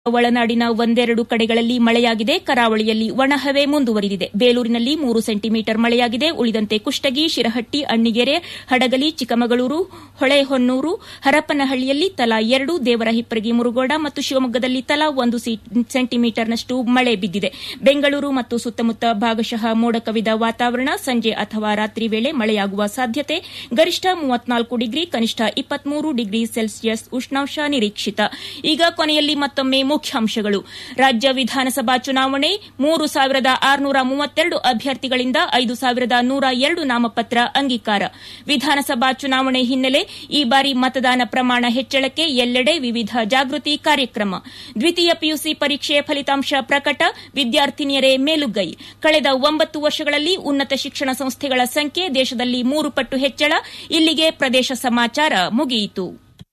ಒಳನಾಡಿನ ಒಂದೆರಡು ಕಡೆಗಳಲ್ಲಿ ಮಳೆಯಾಗಿದೆ ಕರಾವಳಿಯಲ್ಲಿ ಒಣಹವೆ ಮುಂದುವರಿದಿದೆ ಬೇಲೂರಿನಲ್ಲಿ ಮೂರು ಸೆಂಟಿಮೀಟರ್ ಮಳೆಯಾಗಿದೆ ಉಳಿದಂತೆ ಕುಷ್ಟಗಿ ಶಿರಹಟ್ಟಿ ಅಣ್ಣಿಗೆರೆ ಹಡಗಲಿ ಚಿಕ್ಕಮಗಳೂರು ಹೊಳೆಹೊನ್ನೂರು ಹರಪನಹಳ್ಳಿಯಲ್ಲಿ ತಲಾ ಎರಡು ದೇವರಹಿಪ್ಪರಗಿ ಮುರುಗೋಡ ಮತ್ತು ಶಿವಮೊಗ್ಗದಲ್ಲಿ ತಲಾ ಒಂದು ಸೆಂಟಿಮೀಟರ್ನಷ್ಟು ಮಳೆ ಬಿದ್ದಿದೆ ಬೆಂಗಳೂರು ಮತ್ತು ಸುತ್ತಮುತ್ತ ಭಾಗಶಃ ಮೋಡ ಕವಿದ ವಾತಾವರಣ ಸಂಜೆ ಅಥವಾ ರಾತ್ರಿ ವೇಳೆ ಮಳೆಯಾಗುವ ಸಾಧ್ಯತೆ ಗರಿಷ್ಠ ಮೂವತ್ನಾಲ್ಕು ಡಿಗ್ರಿ ಕನಿಷ್ಠ ಇಪ್ಪತ್ಮೂರು ಡಿಗ್ರಿ ಸೆಲ್ಸಿಯಸ್ ಉಷ್ಣಾಂಶ ನಿರೀಕ್ಷಿತ ಈಗ ಕೊನೆಯಲ್ಲಿ ಮತ್ತೊಮ್ಮೆ ಮುಖ್ಯಾಂಶಗಳು ರಾಜ್ಯ ವಿಧಾನಸಭಾ ಚುನಾವಣೆ ಮೂರು ಸಾವಿರದ ಆರುನೂರ ಮೂವತ್ತೆರಡು ಅಭ್ಯರ್ಥಿಗಳಿಂದ ಐದು ಸಾವಿರದ ನೂರ ಎರಡು ನಾಮಪತ್ರ ಅಂಗೀಕಾರ ವಿಧಾನಸಭಾ ಚುನಾವಣೆ ಹಿನ್ನೆಲೆ ಈ ಬಾರಿ ಮತದಾನ ಪ್ರಮಾಣ ಹೆಚ್ಚಳಕ್ಕೆ ಎಲ್ಲೆಡೆ ವಿವಿಧ ಜಾಗೃತಿ ಕಾರ್ಯಕ್ರಮ ದ್ವಿತೀಯ ಪಿಯುಸಿ ಪರೀಕ್ಷೆ ಫಲಿತಾಂಶ ಪ್ರಕಟ ವಿದ್ಯಾರ್ಥಿನಿಯರೇ ಮೇಲುಗೈ ಕಳೆದ ಒಂಬತ್ತು ವರ್ಷಗಳಲ್ಲಿ ಉನ್ನತ ಶಿಕ್ಷಣ ಸಂಸ್ಥೆಗಳ ಸಂಖ್ಯೆ ದೇಶದಲ್ಲಿ ಮೂರು ಪಟ್ಟು ಹೆಚ್ಚಳ ಇಲ್ಲಿಗೆ ಪ್ರದೇಶ ಸಮಾಚಾರ ಮುಗಿಯಿತು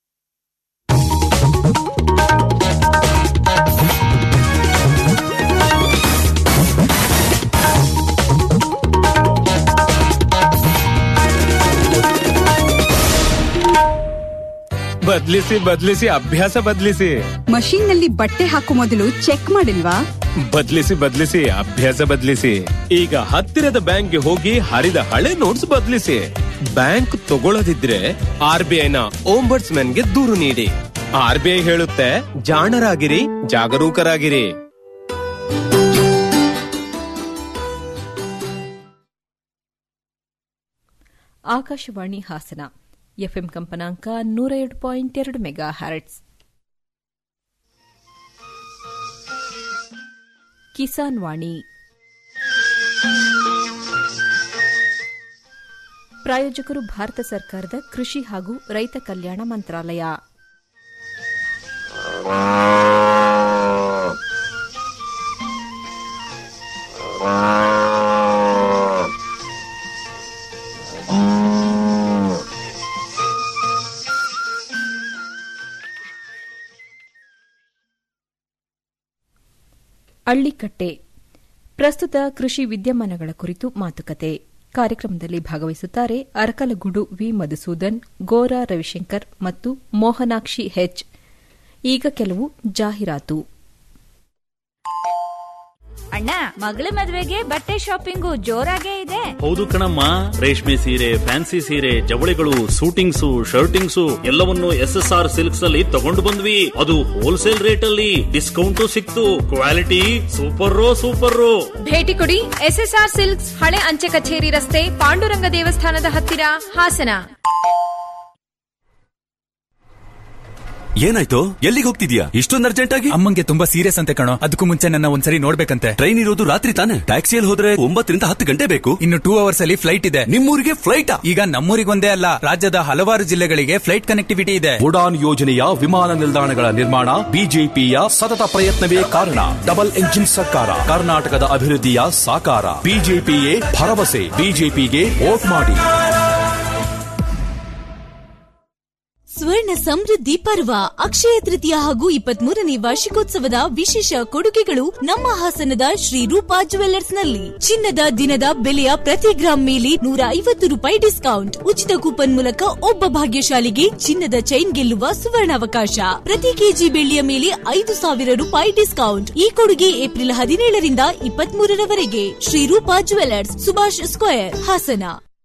ಬದ್ಲಿಸಿ ಬದ್ಲಿಸಿ ಅಭ್ಯಾಸ ಬದ್ಲಿಸಿ ಮಷೀನ್ ನಲ್ಲಿ ಬಟ್ಟೆ ಹಾಕೋ ಮೊದಲು ಚೆಕ್ ಮಾಡಿಲ್ವಾ ಬದ್ಲಿಸಿ ಬದ್ಲಿಸಿ ಅಭ್ಯಾಸ ಬದ್ಲಿಸಿ ಈಗ ಹತ್ತಿರದ ಬ್ಯಾಂಕ್ಗೆ ಹೋಗಿ ಹರಿದ ಹಳೆ ನೋಟ್ಸ್ ಬದ್ಲಿಸಿ ಬ್ಯಾಂಕ್ ತಗೊಳ್ಳದಿದ್ರೆ ಆರ್ ಬಿ ಐನ ಓಂಬರ್ಟ್ಸ್ ಗೆ ದೂರು ನೀಡಿ ಆರ್ ಬಿ ಐ ಹೇಳುತ್ತೆ ಜಾಣರಾಗಿರಿ ಜಾಗರೂಕರಾಗಿರಿ ಆಕಾಶವಾಣಿ ಹಾಸನ ಎಫ್ಎಂ ಕಂಪನಾಂಕ ನೂರ ಎರಡು ಪಾಯಿಂಟ್ ಎರಡು ಮೆಗಾ ಹ್ಯಾರೆಟ್ಸ್ ಕಿಸಾನ್ ವಾಣಿ ಪ್ರಾಯೋಜಕರು ಭಾರತ ಸರ್ಕಾರದ ಕೃಷಿ ಹಾಗೂ ರೈತ ಕಲ್ಯಾಣ ಮಂತ್ರಾಲಯ ಅಳ್ಳಿಕಟ್ಟೆ ಪ್ರಸ್ತುತ ಕೃಷಿ ವಿದ್ಯಮಾನಗಳ ಕುರಿತು ಮಾತುಕತೆ ಕಾರ್ಯಕ್ರಮದಲ್ಲಿ ಭಾಗವಹಿಸುತ್ತಾರೆ ಅರಕಲಗೂಡು ವಿ ಮಧುಸೂದನ್ ಗೋರಾ ರವಿಶಂಕರ್ ಮತ್ತು ಮೋಹನಾಕ್ಷಿ ಹೆಚ್ ಈಗ ಕೆಲವು ಜಾಹೀರಾತು ಅಣ್ಣ ಮಗಳ ಮದ್ವೆಗೆ ಬಟ್ಟೆ ಶಾಪಿಂಗು ಜೋರಾಗೇ ಇದೆ ಹೌದು ಕಣಮ್ಮ ರೇಷ್ಮೆ ಸೀರೆ ಫ್ಯಾನ್ಸಿ ಸೀರೆ ಜವಳಿಗಳು ಸೂಟಿಂಗ್ಸು ಶರ್ಟಿಂಗ್ಸು ಎಲ್ಲವನ್ನು ಎಸ್ ಎಸ್ ಆರ್ ಸಿಲ್ಕ್ಸ್ ಅಲ್ಲಿ ತಗೊಂಡು ಬಂದ್ವಿ ಅದು ಹೋಲ್ಸೇಲ್ ರೇಟ್ ಅಲ್ಲಿ ಡಿಸ್ಕೌಂಟು ಸಿಕ್ತು ಕ್ವಾಲಿಟಿ ಸೂಪರ್ ಸೂಪರ್ ಭೇಟಿ ಕೊಡಿ ಎಸ್ಎಸ್ಆರ್ ಸಿಲ್ಕ್ಸ್ ಹಳೆ ಅಂಚೆ ಕಚೇರಿ ರಸ್ತೆ ಪಾಂಡುರಂಗ ದೇವಸ್ಥಾನದ ಹತ್ತಿರ ಹಾಸನ ಏನಾಯ್ತು ಎಲ್ಲಿಗೆ ಹೋಗ್ತಿದ್ಯಾ ಇಷ್ಟೊಂದು ಅರ್ಜೆಂಟ್ ಆಗಿ ಅಮ್ಮಂಗೆ ತುಂಬಾ ಸೀರಿಯಸ್ ಅಂತೆ ಕಣೋ ಅದಕ್ಕೂ ಮುಂಚೆ ನನ್ನ ಒಂದ್ಸರಿ ನೋಡ್ಬೇಕಂತೆ ಟ್ರೈನ್ ಇರೋದು ರಾತ್ರಿ ತಾನೆ ಟ್ಯಾಕ್ಸಿಯಲ್ಲಿ ಹೋದ್ರೆ ಒಂಬತ್ತರಿಂದ ಹತ್ತು ಗಂಟೆ ಬೇಕು ಇನ್ನು ಟೂ ಅವರ್ಸ್ ಅಲ್ಲಿ ಫ್ಲೈಟ್ ಇದೆ ನಿಮ್ಮೂರಿಗೆ ಫ್ಲೈಟ್ ಈಗ ನಮ್ಮೂರಿಗೊಂದೇ ಅಲ್ಲ ರಾಜ್ಯದ ಹಲವಾರು ಜಿಲ್ಲೆಗಳಿಗೆ ಫ್ಲೈಟ್ ಕನೆಕ್ಟಿವಿಟಿ ಇದೆ ಉಡಾನ್ ಯೋಜನೆಯ ವಿಮಾನ ನಿಲ್ದಾಣಗಳ ನಿರ್ಮಾಣ ಬಿಜೆಪಿಯ ಸತತ ಪ್ರಯತ್ನವೇ ಕಾರಣ ಡಬಲ್ ಎಂಜಿನ್ ಸರ್ಕಾರ ಕರ್ನಾಟಕದ ಅಭಿವೃದ್ಧಿಯ ಸಾಕಾರ ಬಿಜೆಪಿಯೇ ಭರವಸೆ ಬಿಜೆಪಿಗೆ ವೋಟ್ ಮಾಡಿ ಸ್ವರ್ಣ ಸಮೃದ್ಧಿ ಪರ್ವ ಅಕ್ಷಯ ತೃತೀಯ ಹಾಗೂ ಇಪ್ಪತ್ಮೂರನೇ ವಾರ್ಷಿಕೋತ್ಸವದ ವಿಶೇಷ ಕೊಡುಗೆಗಳು ನಮ್ಮ ಹಾಸನದ ಶ್ರೀ ರೂಪಾ ಜುವೆಲ್ಲರ್ಸ್ ನಲ್ಲಿ ಚಿನ್ನದ ದಿನದ ಬೆಲೆಯ ಪ್ರತಿ ಗ್ರಾಂ ಮೇಲೆ ನೂರ ಐವತ್ತು ರೂಪಾಯಿ ಡಿಸ್ಕೌಂಟ್ ಉಚಿತ ಕೂಪನ್ ಮೂಲಕ ಒಬ್ಬ ಭಾಗ್ಯಶಾಲಿಗೆ ಚಿನ್ನದ ಚೈನ್ ಗೆಲ್ಲುವ ಸುವರ್ಣಾವಕಾಶ ಪ್ರತಿ ಕೆಜಿ ಬೆಳ್ಳಿಯ ಮೇಲೆ ಐದು ಸಾವಿರ ರೂಪಾಯಿ ಡಿಸ್ಕೌಂಟ್ ಈ ಕೊಡುಗೆ ಏಪ್ರಿಲ್ ಹದಿನೇಳರಿಂದ ಇಪ್ಪತ್ಮೂರರವರೆಗೆ ಶ್ರೀ ರೂಪಾ ಜುವೆಲ್ಲರ್ಸ್ ಸುಭಾಷ್ ಸ್ಕ್ವೇರ್ ಹಾಸನ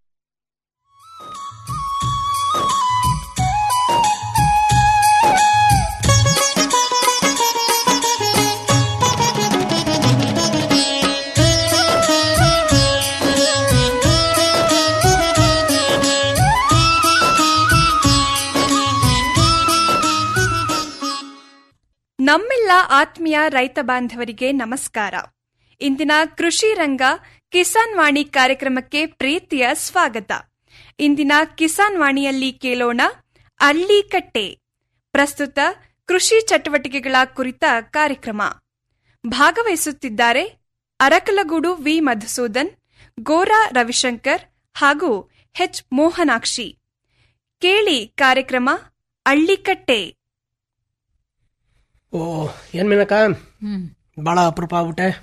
ನಮ್ಮೆಲ್ಲ ಆತ್ಮೀಯ ರೈತ ಬಾಂಧವರಿಗೆ ನಮಸ್ಕಾರ ಇಂದಿನ ಕೃಷಿ ರಂಗ ಕಿಸಾನ್ ವಾಣಿ ಕಾರ್ಯಕ್ರಮಕ್ಕೆ ಪ್ರೀತಿಯ ಸ್ವಾಗತ ಇಂದಿನ ಕಿಸಾನ್ ವಾಣಿಯಲ್ಲಿ ಕೇಳೋಣ ಅಳ್ಳಿಕಟ್ಟೆ ಪ್ರಸ್ತುತ ಕೃಷಿ ಚಟುವಟಿಕೆಗಳ ಕುರಿತ ಕಾರ್ಯಕ್ರಮ ಭಾಗವಹಿಸುತ್ತಿದ್ದಾರೆ ಅರಕಲಗೂಡು ವಿ ಮಧುಸೂದನ್ ಗೋರಾ ರವಿಶಂಕರ್ ಹಾಗೂ ಹೆಚ್ ಮೋಹನಾಕ್ಷಿ ಕೇಳಿ ಕಾರ್ಯಕ್ರಮ ಅಳ್ಳಿಕಟ್ಟೆ ಓ ಏನ್ ಮೇನಕ ಬಾಳ ಅಪರೂಪ ಆಗ್ಬಿಟ್ಟೆ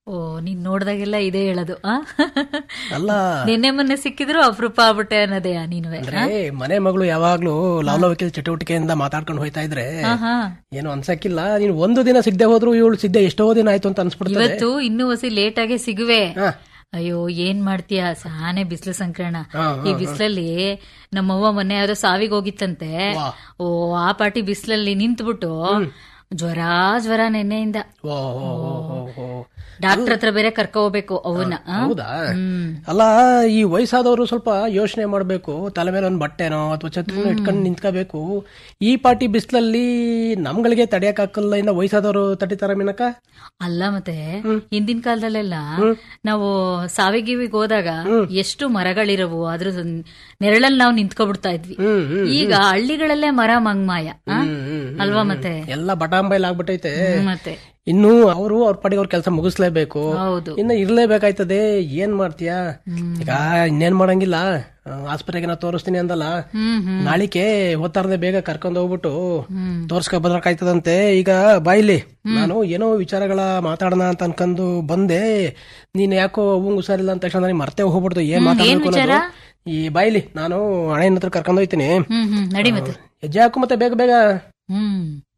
ಓ ನೀನ್ ನೋಡ್ದಾಗೆಲ್ಲ ಇದೇ ಹೇಳೋದು ಆ? ಅಲ್ಲ ನಿನ್ನೆ ಮೊನ್ನೆ ಸಿಕ್ಕಿದ್ರು ಅಪರೂಪ ಆಗ್ಬಿಟ್ಟೆ ಅನ್ನೋದೇ ನೀನುವೆ ಅಂದ್ರೆ ಮನೆ ಮಗಳು ಯಾವಾಗ್ಲೂ ಲವಲವಿಕೆ ಚಟುವಟಿಕೆಯಿಂದ ಮಾತಾಡ್ಕೊಂಡು ಹೋಯ್ತಾ ಇದ್ರೆ ಆಹಾ. ಏನು ಅನ್ಸಕ್ಕಿಲ್ಲ ನೀನು ಒಂದು ದಿನ ಸಿಗದೆ ಹೋದ್ರು ಇವಳು ಸಿದ್ದೆ ಎಷ್ಟೋ ದಿನ ಆಯ್ತು ಅಂತ ಅನ್ಸ್ಬಿಡ್ತದೆ ಇವತ್ತು ಇನ್ನೂ ಹೊಸಿ ಲೇಟ್ ಆಗಿ ಸಿಗುವೆ ಅಯ್ಯೋ ಏನ್ ಮಾಡ್ತೀಯ ಸಾನೆ ಬಿಸಿಲು ಸಂಕ್ರಣ ಹಾ, ಈ ಹಾ, ಬಿಸಿಲಲ್ಲಿ ನಮ್ಮವ್ವ ಮೊನ್ನೆ ಯಾವ್ದೋ ಸಾವಿಗೆ ಹೋಗಿತ್ತಂತೆ ಓ ಆ ಪಾಟಿ ಬಿಸಿಲಲ್ಲಿ ನಿಂತ್ಬಿಟ್ಟು ಜ್ವರ ಜ್ವರ ನೆನ್ನೆಯಿಂದ ಓ, ಓ, ಓ, ಓ, ಓ. ಡಾಕ್ಟರ್ ಹತ್ರ ಬೇರೆ ಕರ್ಕೊ ಹೋಗ್ಬೇಕು ಅವನ್ನ ಆ? ಹೌದಾ ಹ್ಮ್. ಅಲ್ಲ ಈ ವಯಸ್ಸಾದವರು ಸ್ವಲ್ಪ ಯೋಚನೆ ಮಾಡಬೇಕು ತಲೆ ಮೇಲೆ ಒಂದು ಬಟ್ಟೆನೋ ಅಥವಾ ಛತ್ರನೋ ಇಟ್ಕೊಂಡು ನಿಂತ್ಕೋಬೇಕು ಈ ಪಾಟಿ ಬಿಸಿಲಲ್ಲಿ ನಮ್ಗಳಿಗೆ ತಡೆಯಕ್ಕಾಗಲ್ಲ ಇನ್ನ ವಯಸ್ಸಾದವರು ತಡಿತಾರ ಮೀನಕ ಅಲ್ಲ ಮತ್ತೆ ಹಿಂದಿನ ಕಾಲದಲ್ಲೆಲ್ಲ ನಾವು ಸಾವಿಗಿವಿಗೆ ಹೋದಾಗ ಎಷ್ಟು ಮರಗಳಿರವು ಅದ್ರ ನೆರಳಲ್ಲಿ ನಾವು ನಿಂತ್ಕೊಬಿಡ್ತಾ ಇದ್ವಿ ಈಗ ಹಳ್ಳಿಗಳಲ್ಲೇ ಮರ ಮಂಗ್ಮಾಯ ಆ? ಅಲ್ವಾ ಮತ್ತೆ ಎಲ್ಲ ಬಟಾಂಬೈಲ್ ಆಗ್ಬಿಟ್ಟೈತೆ ಹ್ಮ್, ಮತ್ತೆ ಇನ್ನು ಅವರು ಅವ್ರ ಪಾಡಿಗೆ ಅವ್ರ ಕೆಲಸ ಮುಗಿಸ್ಲೇಬೇಕು ಹೌದು. ಇನ್ನು ಇರ್ಲೇಬೇಕಾಯ್ತದೆ ಏನ್ ಮಾಡ್ತೀಯಾ ಈಗ ಇನ್ನೇನ್ ಮಾಡಂಗಿಲ್ಲ ಆ, ಆಸ್ಪತ್ರೆಗೆ ನಾ ತೋರಿಸ್ತೀನಿ ಅಂದಲ್ಲ ನಾಳಿಕೆ ಹೊತ್ತಾರದೆ ಬೇಗ ಕರ್ಕೊಂಡ್ ಹೋಗ್ಬಿಟ್ಟು ತೋರ್ಸ್ಕೊ ಬದ್ರಕಾಯ್ತದಂತೆ ಈಗ ಬಾಯಿಲಿ ನಾನು ಏನೋ ವಿಚಾರಗಳ ಮಾತಾಡೋಣ ಅಂತ ಅನ್ಕೊಂಡು ಬಂದೆ ನೀನ್ ಯಾಕೋ ಅವಂಗ್ ಹುಷಾರಿಲ್ಲ ಅಂತ ತಕ್ಷಣ ನನಗೆ ಮರ್ತೇ ಹೋಗ್ಬಿಡ್ತು ಏನ್ ಮಾತಾಡ್ಬೇಕು ಅನ್ನೋದು ಈ ಬಾಯಿಲಿ ನಾನು ಹಣೆಯನ್ನ ಹತ್ರ ಕರ್ಕೊಂಡ್ ಹೋಯ್ತೀನಿ ಹ್ಮ್ ಹ್ಮ್ ನಡಿ ಮತ್ತೆ ಹೆಜ್ಜೆ ಹಾಕು ಮತ್ತೆ ಬೇಗ ಬೇಗ ಹ್ಮ್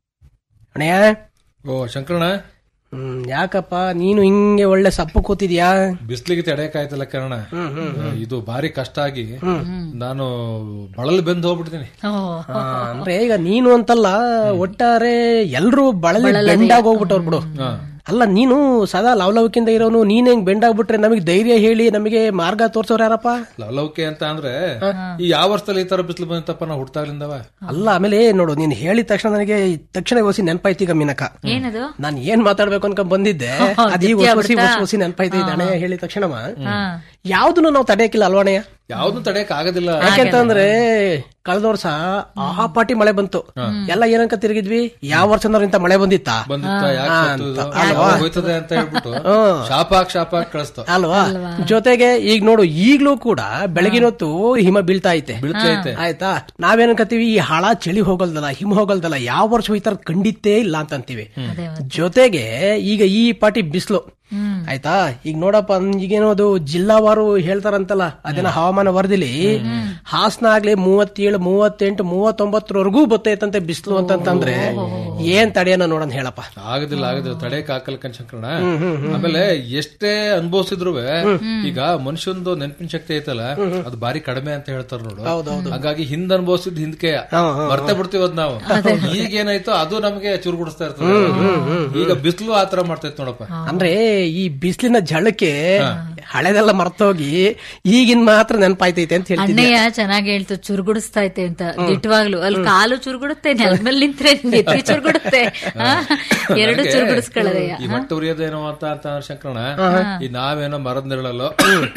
ಅಣೆಯ ಓ ಶಂಕರಣ್ಣ ಹ್ಮ್ ಯಾಕಪ್ಪ ನೀನು ಹಿಂಗೆ ಒಳ್ಳೆ ಸಪ್ಪು ಕೂತಿದ್ಯಾ ಬಿಸ್ಲಿಗೆ ತಡೆಯಕ್ಕಾಯ್ತಲ್ಲ ಕಾರಣ ಇದು ಭಾರಿ ಕಷ್ಟ ಆಗಿ ನಾನು ಬಳಲ್ ಬೆಂದು ಹೋಗ್ಬಿಡ್ತೀನಿ ಓ ಆ, ಅಂದ್ರೆ ಈಗ ನೀನು ಅಂತಲ್ಲ ಒಟ್ಟಾರೆ ಎಲ್ರು ಬಳಲಿ ಬೆಂಡಾಗ್ ಹೋಗ್ಬಿಟ್ಟವ್ರು ಬಿಡು ಅಲ್ಲ ನೀನು ಸದಾ ಲವಲವಿಕಿಂದ ಇರೋನು ನೀನ್ ಹೆಂಗ್ ಬೆಂಡಾಗ್ಬಿಟ್ರೆ ನಮಗೆ ಧೈರ್ಯ ಹೇಳಿ ನಮಗೆ ಮಾರ್ಗ ತೋರ್ಸೋರ್ ಯಾರಪ್ಪ ಲವಲವಿಕೆ ಅಂತ ಅಂದ್ರೆ ಈ ಯಾವ ವರ್ಷದಲ್ಲಿ ಈ ತರ ಬಿಸಿಲು ಬಂತಪ್ಪ ನಾ ಹುಟ್ಟಾಗ್ಲಿಂದವ ಅಲ್ಲ ಆಮೇಲೆ ನೋಡು ನೀನ್ ಹೇಳಿದ ತಕ್ಷಣ ನನಗೆ ತಕ್ಷಣ ಹೊಸಿ ನೆನಪಾಯ್ತೀಗ ಮೀನಕ ಏನದು ನಾನು ಏನ್ ಮಾತಾಡ್ಬೇಕು ಅನ್ಕೊಂಡ್ ಬಂದಿದ್ದೆ ಅದೀಗ ಹೊಸಿ ಹೊಸಿ ಹೊಸಿ ನೆನಪಾಯ್ತು ಹಣೆ ಹೇಳಿದ ತಕ್ಷಣವ ಯಾವ್ದನ್ನು ನಾವು ತಡೆಯಕ್ಕಿಲ್ಲ ಅಲ್ವಾಣಯ್ಯ ಯಾವ್ದು ತಡೆಯಕ್ ಆಗೋದಿಲ್ಲ ಯಾಕೆಂತಂದ್ರೆ ಕಳೆದ ವರ್ಷ ಆ ಪಾಟಿ ಮಳೆ ಬಂತು ಎಲ್ಲ ಏನಂಕ ತಿರುಗಿದ್ವಿ ಯಾವ ವರ್ಷ ಇಂತ ಮಳೆ ಬಂದಿತ್ತಾ ಬಂದಿತ್ತ ಯಾಕೆ ಹಾ, ಸತ್ತು ಇದು? ಅಂತ. ಅಲ್ವಾ? ಹೋಯ್ತದೆ ಅಂತ ಹೇಳ್ಬಿಟ್ಟು ಹ್ಮ್. ಶಾಪ ಹಾಕ್ ಶಾಪ ಹಾಕ್ ಕಳಿಸ್ತು ಅಲ್ವಾ ಜೊತೆಗೆ ಈಗ ನೋಡು ಈಗ್ಲೂ ಕೂಡ ಬೆಳಗಿನ ಹೊತ್ತು ಹಿಮ ಬೀಳ್ತಾ ಐತೆ ಬೀಳ್ತೈತೆ. ಆಯ್ತಾ ನಾವೇನಕತ್ತೀವಿ ಈ ಹಳ ಚಳಿ ಹೋಗಲ್ದಲ್ಲ ಹಿಮ ಹೋಗಲ್ದಲ್ಲ ಯಾವ ವರ್ಷ ಈ ತರ ಖಂಡಿತೇ ಇಲ್ಲ ಅಂತ ಅಂತೀವಿ ಜೊತೆಗೆ ಈಗ ಈ ಪಾಟಿ ಬಿಸಿಲು ಆಯ್ತಾ ಈಗ ನೋಡಪ್ಪ ಈಗೇನೋ ಅದು ಜಿಲ್ಲಾವಾರು ಹೇಳ್ತಾರಂತಲ್ಲ ಅದೇನ ಹವಾಮಾನ ವರದಿಲಿ ಹಾಸನ ಆಗ್ಲಿ ಮೂವತ್ತೇಳು ಮೂವತ್ತೆಂಟು ಮೂವತ್ತೊಂಬತ್ತರವರೆಗೂ ಬತ್ತೈತಂತೆ ಬಿಸಿಲು ಅಂತಂತಂದ್ರೆ ಏನ್ ತಡೆಯನ್ನ ನೋಡೋಣ ಹೇಳಪ್ಪ ಆಗುದಿಲ್ಲ ಆಗುದಿಲ್ಲ ತಡೆಯಕ್ ಹಾಕಲ್ ಶಂಕರಣ ಆಮೇಲೆ ಎಷ್ಟೇ ಅನುಭವಿಸಿದ್ರು ಈಗ ಮನುಷ್ಯಂದು ನೆನಪಿನ ಶಕ್ತಿ ಐತಲ್ಲ ಅದು ಬಾರಿ ಕಡಿಮೆ ಅಂತ ಹೇಳ್ತಾರ ನೋಡು ಹಾಗಾಗಿ ಹಿಂದ್ ಅನುಭವಿಸಿದ್ ಹಿಂದಕ್ಕೆ ಮರ್ತೆ ಬಿಡ್ತೀವಿ ಅದ್ ನಾವು ಈಗ ಏನಾಯ್ತು ಅದು ನಮಗೆ ಚುರುಗುಡಿಸ್ತಾ ಇರ್ತದೆ ಈಗ ಬಿಸಿಲು ಆತರ ಮಾಡ್ತೈತ್ ನೋಡಪ್ಪ ಅಂದ್ರೆ ಈ ಬಿಸಿಲಿನ ಝಳಕ್ಕೆ ಹಳೆದೆಲ್ಲ ಮರ್ತೋಗಿ ಈಗಿನ ಮಾತ್ರ ನೆನಪಾಯ್ತೈತೆ ಅಂತ ಹೇಳ್ತಿದ್ದೆ ಅಣ್ಣಯ್ಯ ಚೆನ್ನಾಗಿ ಹೇಳ್ತು ಚುರುಗುಡಿಸ್ತಾ ಐತೆ ಅಂತ ದಿಟ್ಟವಾಗ್ಲು ಅಲ್ಲಿ ಕಾಲು ಚುರುಗುಡುತ್ತೆ ನೆಲದ ಮೇಲೆ ನಿಂತ್ರೆ ನೆತ್ತಿ ಚುರುಗುಡುತ್ತೆ ಆ, ಎರಡು ನನಗೆ ಚುರುಗುಡಿಸ್ಕೊಳ್ಳೋದಯ್ಯ ಈ ಹೊಟ್ಟೆ ಉರಿಯೋದೇನೋ ಅಂತ ಅಂತ ಶಂಕರಣ ಈ ನಾವೇನೋ ಮರದ ನೆರಳಲ್ಲೋ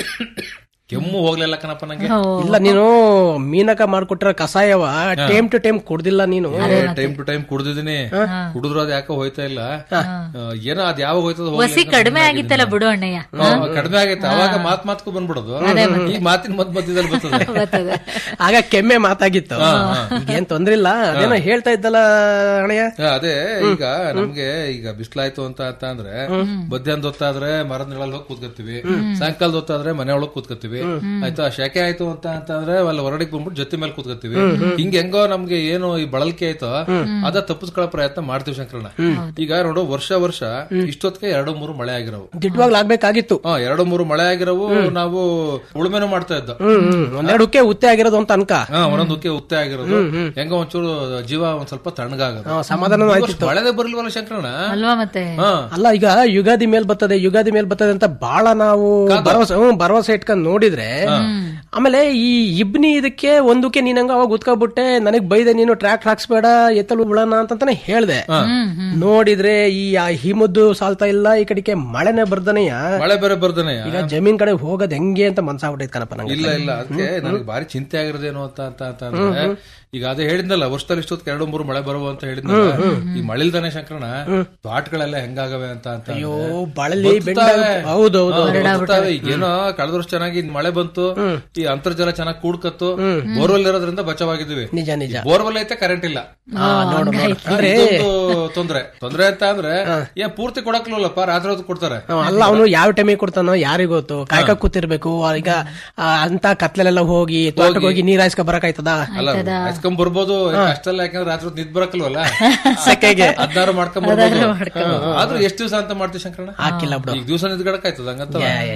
ಕೆಮ್ಮು ಹೋಗ್ಲಿಲ್ಲ ಕಣಪ್ಪ ನಂಗೆ ಇಲ್ಲ ನೀನು ಮೀನಕ ಮಾಡ್ಕೊಟ್ಟಿರೋ ಕಷಾಯವ ಟೈಮ್ ಟು ಟೈಮ್ ಕುಡ್ದಿಲ್ಲ ನೀನು ಟೈಮ್ ಟು ಟೈಮ್ ಕುಡ್ದಿದ್ದೀನಿ ಕುಡಿದ್ರು ಅದ್ ಯಾಕೋ ಹೋಯ್ತಾ ಇಲ್ಲ ಆ, ಏನೋ ಅದ್ ಯಾವಾಗ ಹೋಯ್ತದ ವಸಿ ಕಡಿಮೆ ಆಗಿತ್ತಲ್ಲ ಬಿಡು ಅಣ್ಣಯ್ಯ ಕಡಿಮೆ ಆಗೈತೆ ಅವಾಗ ಮಾತ್ ಮಾತ್ಕು ಬಂದ್ಬಿಡೋದು ಈ ಮಾತಿನ ಮದ್ ಮಧ್ಯದಲ್ಲಿ ಬರ್ತದೆ ಬರ್ತದೆ ಆಗ ಕೆಮ್ಮೆ ಮಾತಾಗಿತ್ತು ಈಗೇನ್ ತೊಂದ್ರೆ ಇಲ್ಲ ಅದೇನೋ ಹೇಳ್ತಾ ಇದ್ದಲ್ಲ ಅಣಯ್ಯ ಆ, ಅದೇ ಈಗ ನಮ್ಗೆ ಈಗ ಬಿಸ್ಲಾಯ್ತು ಅಂತ ಅಂತ ಅಂದ್ರೆ ಮಧ್ಯಾಹ್ನದ ಹೊತ್ತಾದ್ರೆ ಮರದ ನೆರಳಲ್ಲಿ ಹೋಗಿ ಕೂತ್ಕೊತೀವಿ ಸಾಯಂಕಾಲದ ಹೊತ್ತಾದ್ರೆ ಮನೆ ಒಳಗ್ ಕೂತ್ಕೊತೀವಿ ಆಯ್ತಾ ಶೆಕೆ ಆಯ್ತು ಅಂತ ಅಂತಂದ್ರೆ ಅಲ್ಲಿ ಹೊರಗಡೆ ಬಂದ್ಬಿಟ್ಟು ಜೊತೆ ಮೇಲೆ ಕೂತ್ಕೊತೀವಿ ಹಿಂಗ ಹೆಂಗೋ ನಮ್ಗೆ ಏನು ಈ ಬಳಕೆ ಆಯ್ತೋ ಅದ ತಪ್ಪಿಸ್ಕೊಳ್ಳೋ ಪ್ರಯತ್ನ ಮಾಡ್ತೀವಿ ಶಂಕರಣ್ಣ ಈಗ ನೋಡು ವರ್ಷ ವರ್ಷ ಇಷ್ಟೊತ್ತಿಗೆ ಎರಡು ಮೂರು ಮಳೆ ಆಗಿರೋವು ದಿಟ್ವಾಗ್ಲು ಆಗ್ಬೇಕಾಗಿತ್ತು ಹಾ ಎರಡು ಮೂರು ಮಳೆ ಆಗಿರೋವು ನಾವು ಉಳುಮೆನೂ ಮಾಡ್ತಾ ಇದ್ದ ಹ್ಮ್ ಹ್ಮ್ ಒಂದೆರಡಕ್ಕೆ ಉತ್ತೆ ಆಗಿರೋದು ಅಂತ ಅನ್ಕ ಹಾ ಒಂದೊಂದಕ್ಕೆ ಉತ್ತೆ ಆಗಿರೋದು ಹೆಂಗ ಒಂಚೂರು ಜೀವ ಒಂದ್ ಸ್ವಲ್ಪ ತಣ್ಣಗಾಗೋದು ಹಾ, ಸಮಾಧಾನ ಈ ವರ್ಷ ಆಯ್ತಿತ್ತು ಮಳೆನೇ ಬರ್ಲಿಲ್ವಲ್ಲ ಶಂಕರಣ್ಣ ಅಲ್ವಾ ಮತ್ತೆ ಹಾ ಅಲ್ಲ ಈಗ ಯುಗಾದಿ ಮೇಲ್ ಬರ್ತದೆ ಯುಗಾದಿ ಮೇಲ್ ಬರ್ತದೆ ಅಂತ ಬಹಳ ನಾವು ಭರವಸೆ ಹ್ಮ್, ಭರವಸೆ ಇಟ್ಕೊಂಡ್ ನೋಡಿದ್ರೆ ಆಮೇಲೆ ಈ ಇಬ್ನಿ ಇದಕ್ಕೆ ಒಂದಕ್ಕೆ ನೀನಂಗ ಅವಾಗ ಉತ್ಕೊಬಿಟ್ಟೆ ನನಗ್ ಬೈದೆ ನೀನು ಟ್ರ್ಯಾಕ್ ಹಾಕ್ಸ್ಬೇಡ ಎತ್ತಲು ಬಿಡೋಣ ಅಂತಾನೆ ಹೇಳ್ದೆ ನೋಡಿದ್ರೆ ಈ ಆ ಹಿಮದ್ದು ಸಾಲ್ತಾ ಇಲ್ಲ ಈ ಕಡೆಗೆ ಮಳೆನೆ ಬರ್ದನೆಯ ಮಳೆ ಬೇರೆ ಬರ್ದನೆಯ ಈಗ ಜಮೀನ್ ಕಡೆ ಹೋಗೋದ್ ಹೆಂಗೆ ಅಂತ ಮನ್ಸಾಗ್ಬಿಟ್ಟೈತ್ ಕಣಪ್ಪ ನಂಗೆ ಇಲ್ಲ ಇಲ್ಲ ಅದಕ್ಕೆ ನನಗೆ ಭಾರಿ ಚಿಂತೆ ಆಗಿರೋದೇನೋ ಅಂತ ಅಂತ ಅಂತ ಅಂದ್ರೆ ಈಗ ಅದೇ ಹೇಳಿದ್ನಲ್ಲ ವರ್ಷದಲ್ಲಿ ಇಷ್ಟೊತ್ತಿಗೆ ಎರಡು ಮೂರು ಮಳೆ ಬರುವ ಅಂತ ಹೇಳಿದ್ನಲ್ಲ ಈ ಮಳಿಲ್ದಾನೆ ಶಂಕರಣ ತೋಟಗಳೆಲ್ಲ ಹೆಂಗಾಗವೆ ಅಂತ ಅಂತ ಅಯ್ಯೋ ಬಳಲಿ ಬೆಂಡ ಹೌದೌದು ಈಗ ಏನೋ ಕಳೆದ ವರ್ಷ ಚೆನ್ನಾಗಿ ಮಳೆ ಬಂತು ಈ ಅಂತರ್ಜಲ ಚೆನ್ನಾಗಿ ಕೂಡ್ಕತ್ತು ಬೋರ್ವೆಲ್ ಇರೋದ್ರಿಂದ ಬಚಾವಾಗಿದ್ದೀವಿ ನಿಜ ನಿಜ ಬೋರ್ವೆಲ್ ಐತೆ ಕರೆಂಟ್ ಇಲ್ಲ ನೋಡು ನೋಡು ಅಂದ್ರೆ ಇದೊಂದು ತೊಂದ್ರೆ ತೊಂದ್ರೆ ಅಂತ ಅಂದ್ರೆ ಏನ್ ಪೂರ್ತಿ ಕೊಡಕ್ಲಲ್ಲಪ್ಪ ರಾತ್ರಿ ಹೊತ್ತು ಕೊಡ್ತಾರೆ ಹ್ಮ್, ಅಲ್ಲ ಅವನು ಯಾವ ಟೈಮಿಗೆ ಕೊಡ್ತಾನೋ ಯಾರಿಗ್ ಗೊತ್ತು ಕಾಯ್ಕ ಕೂತಿರ್ಬೇಕು ಈಗ ಆ, ಅಂತ ಕತ್ಲೆಲ್ಲ ಹೋಗಿ ತೋಟಕ್ಕೆ ಹೋಗಿ ನೀರ್ ಹಾಯ್ಸ್ಕೊ ಬರಕಾಯ್ತದ ಅಲ್ಲ ಹಚ್ಕೊಂಡ್ ಬರ್ಬೋದು ಅಷ್ಟೆಲ್ಲ ಯಾಕಂದ್ರೆ ರಾತ್ರಿ ಹೊತ್ತು ನಿದ್ ಬರಕಲ್ವಲ್ಲ ಸೆಕೆಗೆ. ಹದಿನಾರು ಮಾಡ್ಕೊಂಡ್ ಬರ್ಬೋದು ಹಾ, ಆದ್ರೂ ಎಷ್ಟು ದಿವಸ ಅಂತ ಮಾಡ್ತೀವಿ ಶಂಕರಣ್ಣ ಹಾಕಿಲ್ಲ ಬಿಡು ಈಗ ದಿವಸ ನಿದ್ಗಡಕಾಯ್ತದ ಹಂಗಂತ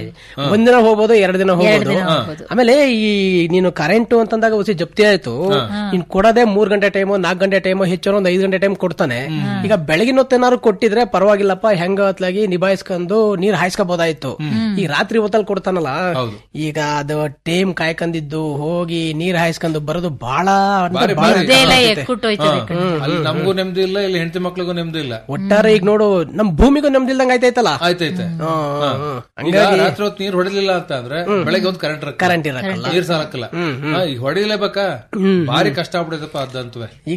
ಒಂದಿನ ಹೋಗ್ಬೋದು ಎರಡು ದಿನ ಹೋಗ್ಬೋದು ಆಮೇಲೆ ಈ ನೀನು ಕರೆಂಟ್ ಅಂತಂದಾಗ ಹೊಸಿ ಜಪ್ತಿ ಆಯ್ತು ನೀನ್ ಕೊಡದೆ ಮೂರ್ ಗಂಟೆ ಟೈಮು ನಾಲ್ಕು ಗಂಟೆ ಟೈಮು ಹೆಚ್ಚು ಒಂದ್ ಐದು ಗಂಟೆ ಟೈಮ್ ಕೊಡ್ತಾನೆ ಈಗ ಬೆಳಗಿನ ಹೊತ್ತೇನಾದ್ರು ಕೊಟ್ಟಿದ್ರೆ ಪರವಾಗಿಲ್ಲಪ್ಪ ಹೆಂಗ ಹೊತ್ಲಾಗಿ ನಿಭಾಯಿಸ್ಕೊಂಡು ನೀರ್ ಹಾಯಿಸ್ಕೋಬಹುದಾಯ್ತು ಈ ರಾತ್ರಿ ಹೊತ್ತಲ್ಲಿ ಕೊಡ್ತಾನಲ್ಲ ಈಗ ಅದು ಟೈಮ್ ಕಾಯ್ಕೊಂಡಿದ್ದು ಹೋಗಿ ನೀರ್ ಹಾಯಿಸ್ಕೊಂಡು ಬರೋದು ಬಹಳ ಅಂದ್ರೆ ಬಾರಿ ಬಹಳ ಬಾರಿ ಇದೆಲ್ಲ ಕಷ್ಟ ಎಕ್ಕುಟ್ಟು ಹೋಯ್ತದೆ ಹಾ, ಹ್ಮ್. ಅಲ್ಲಿ ನಮಗೂ ನೆಮ್ಮದಿ ಇಲ್ಲ ಇಲ್ಲಿ ಹೆಂಡತಿ ಮಕ್ಳಿಗೂ ನೆಮ್ಮದಿ ಇಲ್ಲ ಒಟ್ಟಾರೆ ಈಗ ನೋಡು ನಮ್ ಭೂಮಿಗೂ ನೆಮ್ಮದಿಲ್ದಂಗ ಆಯ್ತೈತಲ್ಲ ಆಯ್ತೈತೆ ಹಾ, ಹಾ, ಹಾ. ಈಗ ಹಂಗಾಗಿ ರಾತ್ರಿ ಹೊತ್ತು ನೀರ್ ಹೊಡಿಲಿಲ್ಲ ಅಂತ ಅಂದ್ರೆ ಬೆಳಗ್ಗೆ ಹೊತ್ತು ಕರೆಂಟ್ ಕರೆಂಟ್ ಇರಕ್ಕಲ್ಲ ನೀರ್ ಸಾಲಕ್ಕಲ್ಲ ಹಾ, ಈಗ ಹೊಡಿಲೇಬೇಕಾ ಭಾರಿ ಕಷ್ಟ ಆಗ್ಬಿಡೈತಪ್ಪ ಅದಂತುವೆ ಈಗ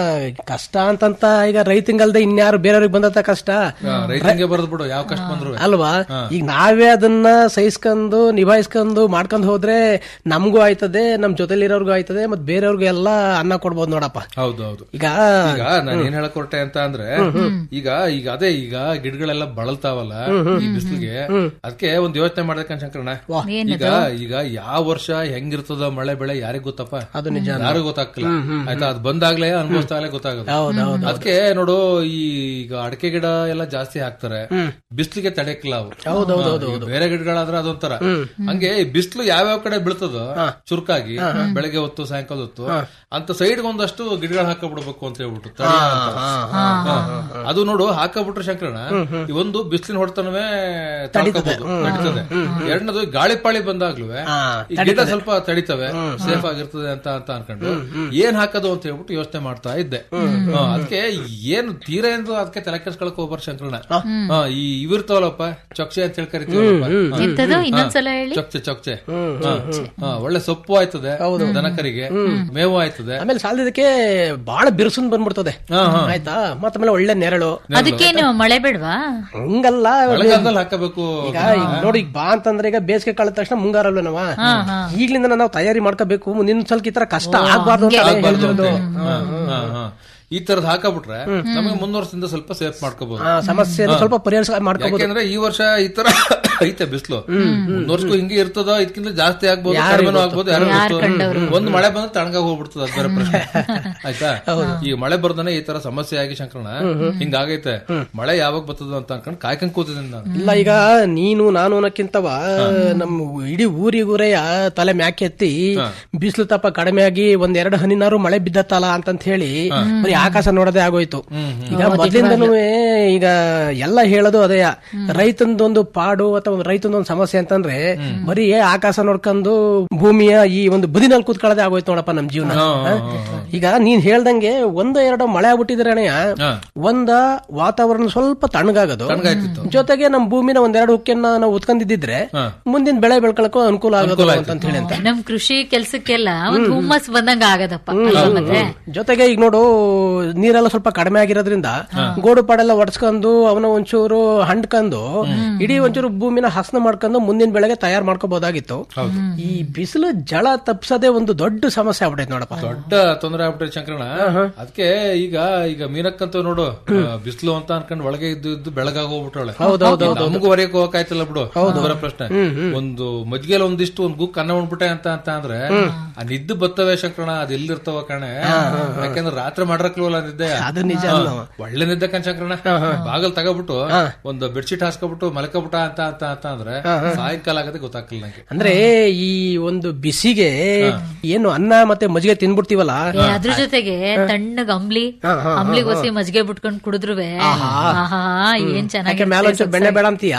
ಕಷ್ಟ ಅಂತಂತ ಈಗ ರೈತಂಗಲ್ದೆ ಇನ್ಯಾರು ಬೇರೆಯವ್ರಿಗೆ ಬಂದತ್ತ ಕಷ್ಟ ರೈತಂಗೆ ಬರದ್ ಬಿಡು ಯಾವ ಕಷ್ಟ ಬಂದ್ರು ಅಲ್ವಾ ಈಗ ನಾವೇ ಅದನ್ನ ಸಹಿಸ್ಕೊಂಡು ನಿಭಾಯಿಸ್ಕೊಂಡು ಮಾಡ್ಕೊಂಡು ಹೋದ್ರೆ ನಮಗೂ ಆಯ್ತದೆ ನಮ್ ಜೊತೆಲಿರೋರ್ಗು ಆಯ್ತದೆ ಮತ್ ಬೇರೆಯವ್ರಿಗೂ ಎಲ್ಲ ಅನ್ನ ಕೊಡ್ಬೋದು ನೋಡಪ್ಪ ಹೌದು ಹೌದು ಈಗ ಈಗ ನಾನು ಏನ್ ಹೇಳಕ್ ಹೊರಟೆ ಅಂತ ಅಂದ್ರೆ ಈಗ ಈಗ ಅದೇ ಈಗ ಗಿಡಗಳೆಲ್ಲ ಬಳಲ್ತಾವಲ್ಲ ಈ ಬಿಸಿಲಿಗೆ ಅದಕ್ಕೆ ಒಂದ್ ಯೋಚನೆ ಮಾಡ್ಬೇಕಂತ ಶಂಕರಣ್ಣ ಈಗ ಈಗ ಯಾವ ವರ್ಷ ಹೆಂಗಿರ್ತದ ಮಳೆ ಬೆಳೆ ಯಾರಿಗ್ ಗೊತ್ತಪ್ಪ ಅದು ನಿಜ ಯಾರಿಗೂ ಗೊತ್ತಾಗ್ತಿಲ್ಲ ಆಯ್ತಾ ಅದ್ ಬಂದಾಗ್ಲೇ ಅನುಭವಿಸ್ತಾಗ್ಲೇ ಗೊತ್ತಾಗೋದು ಹೌದೌದು ಅದಕ್ಕೆ ನೋಡು ಈ ಈಗ ಅಡಕೆ ಗಿಡ ಎಲ್ಲ ಜಾಸ್ತಿ ಹಾಕ್ತಾರೆ ಬಿಸಿಲಿಗೆ ತಡೆಯಕ್ಕಿಲ್ಲ ಅವು ಹೌದೌದು ಈಗ ಬೇರೆ ಗಿಡಗಳಾದ್ರೆ ಅದೊಂಥರ ಹಂಗೆ ಈ ಬಿಸಿಲು ಯಾವ್ಯಾವ ಕಡೆ ಬೀಳ್ತದೋ ಚುರುಕಾಗಿ ಬೆಳಗ್ಗೆ ಹೊತ್ತು ಸಾಯಂಕಾಲ ಹೊತ್ತು ಅಂತ ಸೈಡ್ ಒಂದಷ್ಟು ಗಿಡಗಳು ಹಾಕಬಿಡ್ಬೇಕು ಅಂತ ಹೇಳ್ಬಿಟ್ಟು ತಡಿ ಅಂತ. ಹಾ. ಅದು ನೋಡು ಹಾಕಬಿಟ್ರೆ ಶಂಕರಣ ಈ ಒಂದು ಬಿಸಿಲಿನ ಹೊಡೆತನವೇ ತಡ್ಕೋಬಹುದು ತಡಿತದೆ ಎರಡನೇದು ಗಾಳಿ ಪಾಳಿ ಬಂದಾಗ್ಲೂ ಈ ಗಿಡ ಸ್ವಲ್ಪ ತಡಿತವೆ ಸೇಫ್ ಆಗಿರ್ತದೆ ಅಂತ ಅಂತ ಅನ್ಕೊಂಡು ಏನ್ ಹಾಕೋದು ಅಂತ ಹೇಳ್ಬಿಟ್ಟು ಯೋಚನೆ ಮಾಡ್ತಾ ಇದ್ದೆ ಹಾ, ಅದಕ್ಕೆ ಏನು ತೀರ ಎಂದು ಅದಕ್ಕೆ ತಲೆ ಕೆಡ್ಸ್ಕೊಳಕ್ ಹೋಗ್ಬಾರ ಶಂಕರಣ ಹಾ, ಈ ಇವಿರ್ತಾವಲ್ಲಪ್ಪ ಚೊಕ್ಷೆ ಅಂತ ಹೇಳಿ ಕರಿತೀವಲ್ಲಪ್ಪ ಹಾ. ಎಂತದು ಇನ್ನೊಂದ್ಸಲ ಹೇಳಿ ಚೊಕ್ಚೆ ಚೊಕ್ಚೆ ಹಾ, ಹಾ, ಒಳ್ಳೆ ಸೊಪ್ಪು ಆಯ್ತದೆ ದನಕರಿಗೆ ಮೇವು ಆಯ್ತದೆ ಆಮೇಲೆ ಸಾಲದಕ್ಕೆ ಬಹಳ ಬಿರುಸುನ್ ಬಂದ್ಬಿಡ್ತದೆ ಆಯ್ತಾ ಮತ್ತಮೇಲೆ ಒಳ್ಳೆ ನೆರಳು ಅದಕ್ಕೇನು ಮಳೆ ಬೇಡ್ವಾ ಹಂಗಲ್ಲ ಮಳೆಗಾಲದಲ್ಲಿ ಹಾಕಬೇಕು ಈಗ ಈಗ ನೋಡಿ ಈಗ ಬಾ ಅಂತಂದ್ರೆ ಈಗ ಬೇಸಿಗೆ ಕಳೆದ ತಕ್ಷಣ ಮುಂಗಾರಲ್ವ ನಾವ ಈಗ್ಲಿಂದ ನಾವು ತಯಾರಿ ಮಾಡ್ಕೋಬೇಕು ಮುಂದಿನ ಸ್ವಲ್ಪ ಈ ತರ ಕಷ್ಟ ಆಗ್ಬಾರ್ದು ಅಂತ ಆಗ್ಬಾರ್ದು ಹೇಳ್ತಿರೋದು ಅಂತ. ಹಾ, ಹಾ, ಹಾ. ಈ ತರದ್ ಹಾಕಬಿಟ್ರೆ ನಮಗೆ ಮುಂದ್ ವರ್ಷದಿಂದ ಸ್ವಲ್ಪ ಸೇಫ್ ಮಾಡ್ಕೋಬಹುದು ಆ, ಸಮಸ್ಯೆ ಸ್ವಲ್ಪ ಪರಿಹಾರ ಮಾಡ್ಕೋಬಹುದು ಯಾಕೆಂದ್ರೆ ಈ ವರ್ಷ ಈ ತರ ಐತೆ ಬಿಸಿಲು ಮುಂದ್ ವರ್ಷಕ್ಕೂ ಹಿಂಗೆ ಇರ್ತದ ಇದಕ್ಕಿಂತ ಜಾಸ್ತಿ ಆಗ್ಬೋದು ಕಡಿಮೆನೂ ಆಗ್ಬೋದು ಯಾರು ಒಂದ್ ಮಳೆ ಬಂದ್ರೆ ತಣ್ಣಗಾಗ್ ಹೋಗ್ಬಿಡ್ತದ ಅದ್ ಬೇರೆ ಪ್ರಶ್ನೆ ಆಯ್ತಾ ಈ ಮಳೆ ಬರ್ದನೆ ಈ ತರ ಸಮಸ್ಯೆ ಆಗಿ ಶಂಕರಣ ಹಿಂಗಾಗೈತೆ ಮಳೆ ಯಾವಾಗ ಬರ್ತದ ಅಂತ ಅನ್ಕೊಂಡ್ ಕಾಯ್ಕೊಂಡ್ ಕೂತಿದ್ದೀನಿ ನಾನು ಇಲ್ಲ ಈಗ ನೀನು ನಾನು ಅನ್ನಕ್ಕಿಂತವ ನಮ್ಮ ಇಡೀ ಊರಿಗೂರೆಯ ತಲೆ ಮ್ಯಾಕೆ ಎತ್ತಿ ಬಿಸಿಲು ತಪ್ಪ ಕಡಿಮೆ ಆಗಿ ಒಂದ್ ಎರಡು ಹನಿನಾರು ಮಳೆ ಬಿದ್ದತ್ತಲ್ಲ ಅಂತಂತ ಹೇಳಿ ಬರೀ ಆಕಾಶ ನೋಡೋದೇ ಆಗೋಯ್ತು ಈಗ ಮೊದ್ಲಿಂದನೂ ಈಗ ಎಲ್ಲ ಹೇಳೋದು ಅದೇ ರೈತಂದೊಂದು ಪಾಡು ಅಥವಾ ಒಂದು ರೈತಂದೊಂದು ಸಮಸ್ಯೆ ಅಂತಂದ್ರೆ ಬರೀ ಆಕಾಶ ನೋಡ್ಕೊಂಡು ಭೂಮಿಯ ಈ ಒಂದು ಬದಿನಲ್ಲಿ ಕೂತ್ಕೊಳ್ಳೋದೇ ಆಗೋಯ್ತು ನೋಡಪ್ಪ ನಮ್ ಜೀವನ ಹ? ಈಗ ನೀನ್ ಹೇಳ್ದಂಗೆ ಒಂದ ಎರಡು ಮಳೆ ಆಗ್ಬಿಟ್ಟಿದ್ರೆ ಅಣ್ಣಯ್ಯ ಒಂದ ವಾತಾವರಣ ಸ್ವಲ್ಪ ತಣ್ಣಗಾಗೋದು ಜೊತೆಗೆ ನಮ್ ಭೂಮಿನ ಒಂದೆರಡು ಹುಕ್ಕೆನ್ನ ನಾವು ಉತ್ಕೊಂಡಿದ್ದಿದ್ರೆ ಮುಂದಿನ ಬೆಳೆ ಬೆಳ್ಕೊಳಕ್ಕೂ ಅನುಕೂಲ ಆಗೋದು ಅಂತ ಹೇಳಿ ಅಂತ ನಮ್ ಕೃಷಿ ಕೆಲ್ಸಕ್ಕೆಲ್ಲ ಒಂದ್ ಹುಮ್ಮಸ್ ಬಂದಂಗ ಆಗದಪ್ಪ ಅಲ್ವಾ ಮತ್ತೆ ಜೊತೆಗೆ ಈಗ ನೋಡು ನೀರೆಲ್ಲ ಸ್ವಲ್ಪ ಕಡಿಮೆ ಆಗಿರೋದ್ರಿಂದ ಗೋಡು ಪಾಡೆಲ್ಲ ಒಡ್ಸ್ಕೊಂಡು ಅವನ ಒಂಚೂರು ಹಂಡ್ಕೊಂಡು ಇಡೀ ಒಂಚೂರು ಭೂಮಿನ ಹಸನ ಮಾಡ್ಕೊಂಡು ಮುಂದಿನ ಬೆಳೆಗೆ ತಯಾರು ಮಾಡ್ಕೋಬಹುದಾಗಿತ್ತು ಈ ಬಿಸಿಲು ಜಳ ತಪ್ಸದೆ ಒಂದು ದೊಡ್ಡ ಸಮಸ್ಯೆ ಆಗ್ಬಿಟ್ಟೈತೆ ನೋಡಪ್ಪ ದೊಡ್ಡ ತೊಂದರೆ ಆಗ್ಬಿಟ್ರೆ ಶಂಕರಣ ಅದಕ್ಕೆ ಈಗ ಈಗ ಮೀನಕ್ಕಂತ ನೋಡು ಬಿಸಿಲು ಅಂತ ಅನ್ಕೊಂಡು ಒಳಗೆ ಇದ್ದು ಇದ್ದು ಬೆಳಗಾಗಿ ಹೋಗ್ಬಿಟ್ರಳೆ ನಮಗೂ ಹೊರಗೆ ಹೋಗಕ್ಕಾಯ್ತಲ್ಲ ಬಿಡು ಅವರ ಪ್ರಶ್ನೆ ಒಂದು ಮಜ್ಗೆಲ್ ಒಂದಿಷ್ಟು ಒಂದ್ ಗುಕ್ ಅನ್ನ ಉಣ್ಬಿಟ್ಟೆ ಅಂತ ಅಂತ ಅಂದ್ರೆ ಆ ನಿದ್ದು ಬರ್ತವೆ ಶಂಕರಣ ಅದ್ ಎಲ್ಲಿರ್ತಾವ ಕಣೆ ಯಾಕಂದ್ರೆ ರಾತ್ರಿ ಮಾಡ್ರಕ್ಲವಲ್ಲ ನಿದ್ದೆ ಅದು ನಿಜ ಹಾ, ಒಳ್ಳೆ ನಿದ್ದೆ ಕಣ್ ಶಂಕರಣ ಬಾಗಲ್ ತಗೋಬಿಟ್ಟು ಒಂದು ಬೆಡ್ಶೀಟ್ ಹಾಸ್ಕೊಬಿಟ್ಟು ಮಲ್ಕೊಬಿಟ್ಟ ಅಂತ ಅಂತ ಅಂತ ಅಂದ್ರೆ ಸಾಯಂಕಾಲ ಆಗದೆ ಗೊತ್ತಾಗ್ಲಿಲ್ಲ ನಂಗೆ ಅಂದ್ರೆ ಈ ಒಂದು ಬಿಸಿಗೆ ಏನು ಅನ್ನ ಮತ್ತೆ ಮಜ್ಜಿಗೆ ತಿನ್ಬಿಡ್ತೀವಲ್ಲ ಏ, ಅದ್ರ ಜೊತೆಗೆ ತಣ್ಣಗ್ ಅಂಬ್ಲಿ ಅಂಬ್ಲಿಗೋಸಿ ಮಜ್ಜಿಗೆ ಬಿಟ್ಕೊಂಡ್ ಕುಡಿದ್ರುವೆ ಆಹಾ ಏನ್ ಯಾಕೆ ಚೆನ್ನಾಗಿ ಮೇಲೆ ಒಂಚೂರು ಬೆಣ್ಣೆ ಬೇಡ ಅಂತೀಯ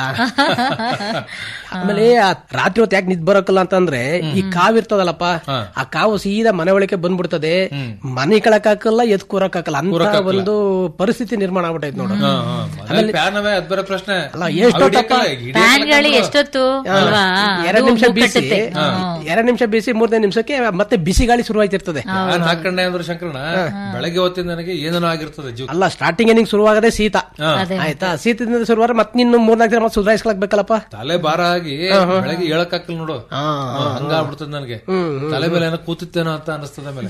ಆಮೇಲೆ ಆ ರಾತ್ರಿ ಹೊತ್ತು ಯಾಕೆ ನಿದ್ ಬರೋಕಲ್ಲ ಅಂತಂದ್ರೆ ಈ ಕಾವ್ ಇರ್ತದಲ್ಲಪ್ಪ ಆ ಕಾವು ಸೀದಾ ಮನೆ ಒಳಗೆ ಬಂದ್ಬಿಡ್ತದೆ ಮನೆ ಕಳಕಾಕಲ್ಲ ಎದ್ ಕೂರಕ್ಕಾಗಲ್ಲ ಅಂತ ಒಂದು ಪರಿಸ್ಥಿತಿ ನಿರ್ಮಾಣ ಆಗ್ಬಿಟ್ಟೈತೆ ನೋಡು ಫ್ಯಾನ್ ಅವೇ ಅದ್ ಬೇರೆ ಪ್ರಶ್ನೆ ಅಲ್ಲ, ಎಷ್ಟೊತ್ತಪ್ಪ? ಅವ್ ಹಿಡಿಯಕ್ಕಲ್ಲ, ಹಿಡಿಯಕ್ಕಲ್ಲ ಫ್ಯಾನ್ ಗಾಳಿ ಎಷ್ಟೊತ್ತು ಅಲ್ವಾ ಎರಡ್ ಅದು ನಿಮಿಷ ಮೂಗ್ ಬೀಸಿ ಕಟ್ಟುತ್ತೆ. ಎರಡ್ ನಿಮಿಷ ಬೀಸಿ ಮೂರನೇ ನಿಮಿಷಕ್ಕೆ ಮತ್ತೆ ಬಿಸಿ ಗಾಳಿ ಶುರುವಾಯ್ತಿರ್ತದೆ ನಾನ್ ಹಾಕೊಂಡೆ ಅಂದ್ರೆ ಶಂಕರಣ ಬೆಳಗ್ಗೆ ಹೊತ್ತಿಂದ ನನಗೆ ಏನೇನೋ ಆಗಿರ್ತದೆ ಜೀವ ಅಲ್ಲ ಸ್ಟಾರ್ಟಿಂಗ್ ನಿಂಗೆ ಶುರುವಾಗದೆ ಶೀತ ಅದೇ. ಆಯ್ತಾ ಶೀತದಿಂದ ಶುರುವಾರ ಮತ್ತೆ ನಿನ್ನ ಮೂರ್ನಾಲ್ಕು ದಿನ ಮತ್ತೆ ಸುಧಾರಿಸ್ಕೊಳಕ್ಬೇಕಲ್ಲಪ್ಪ ತಲೆ ಭಾರ ಆಗಿ ಬೆಳಗ್ಗೆ ಹೇಳಕ್ ಹಾಕಲ್ಲ ನೋಡು ಹಂಗಾಗ್ಬಿಡ್ತದೆ ನನಗೆ ತಲೆ ಮೇಲೆ ಏನೋ ಕೂತಿತ್ತೇನೋ ಅಂತ ಅನಿಸ್ತದೆ ಆಮೇಲೆ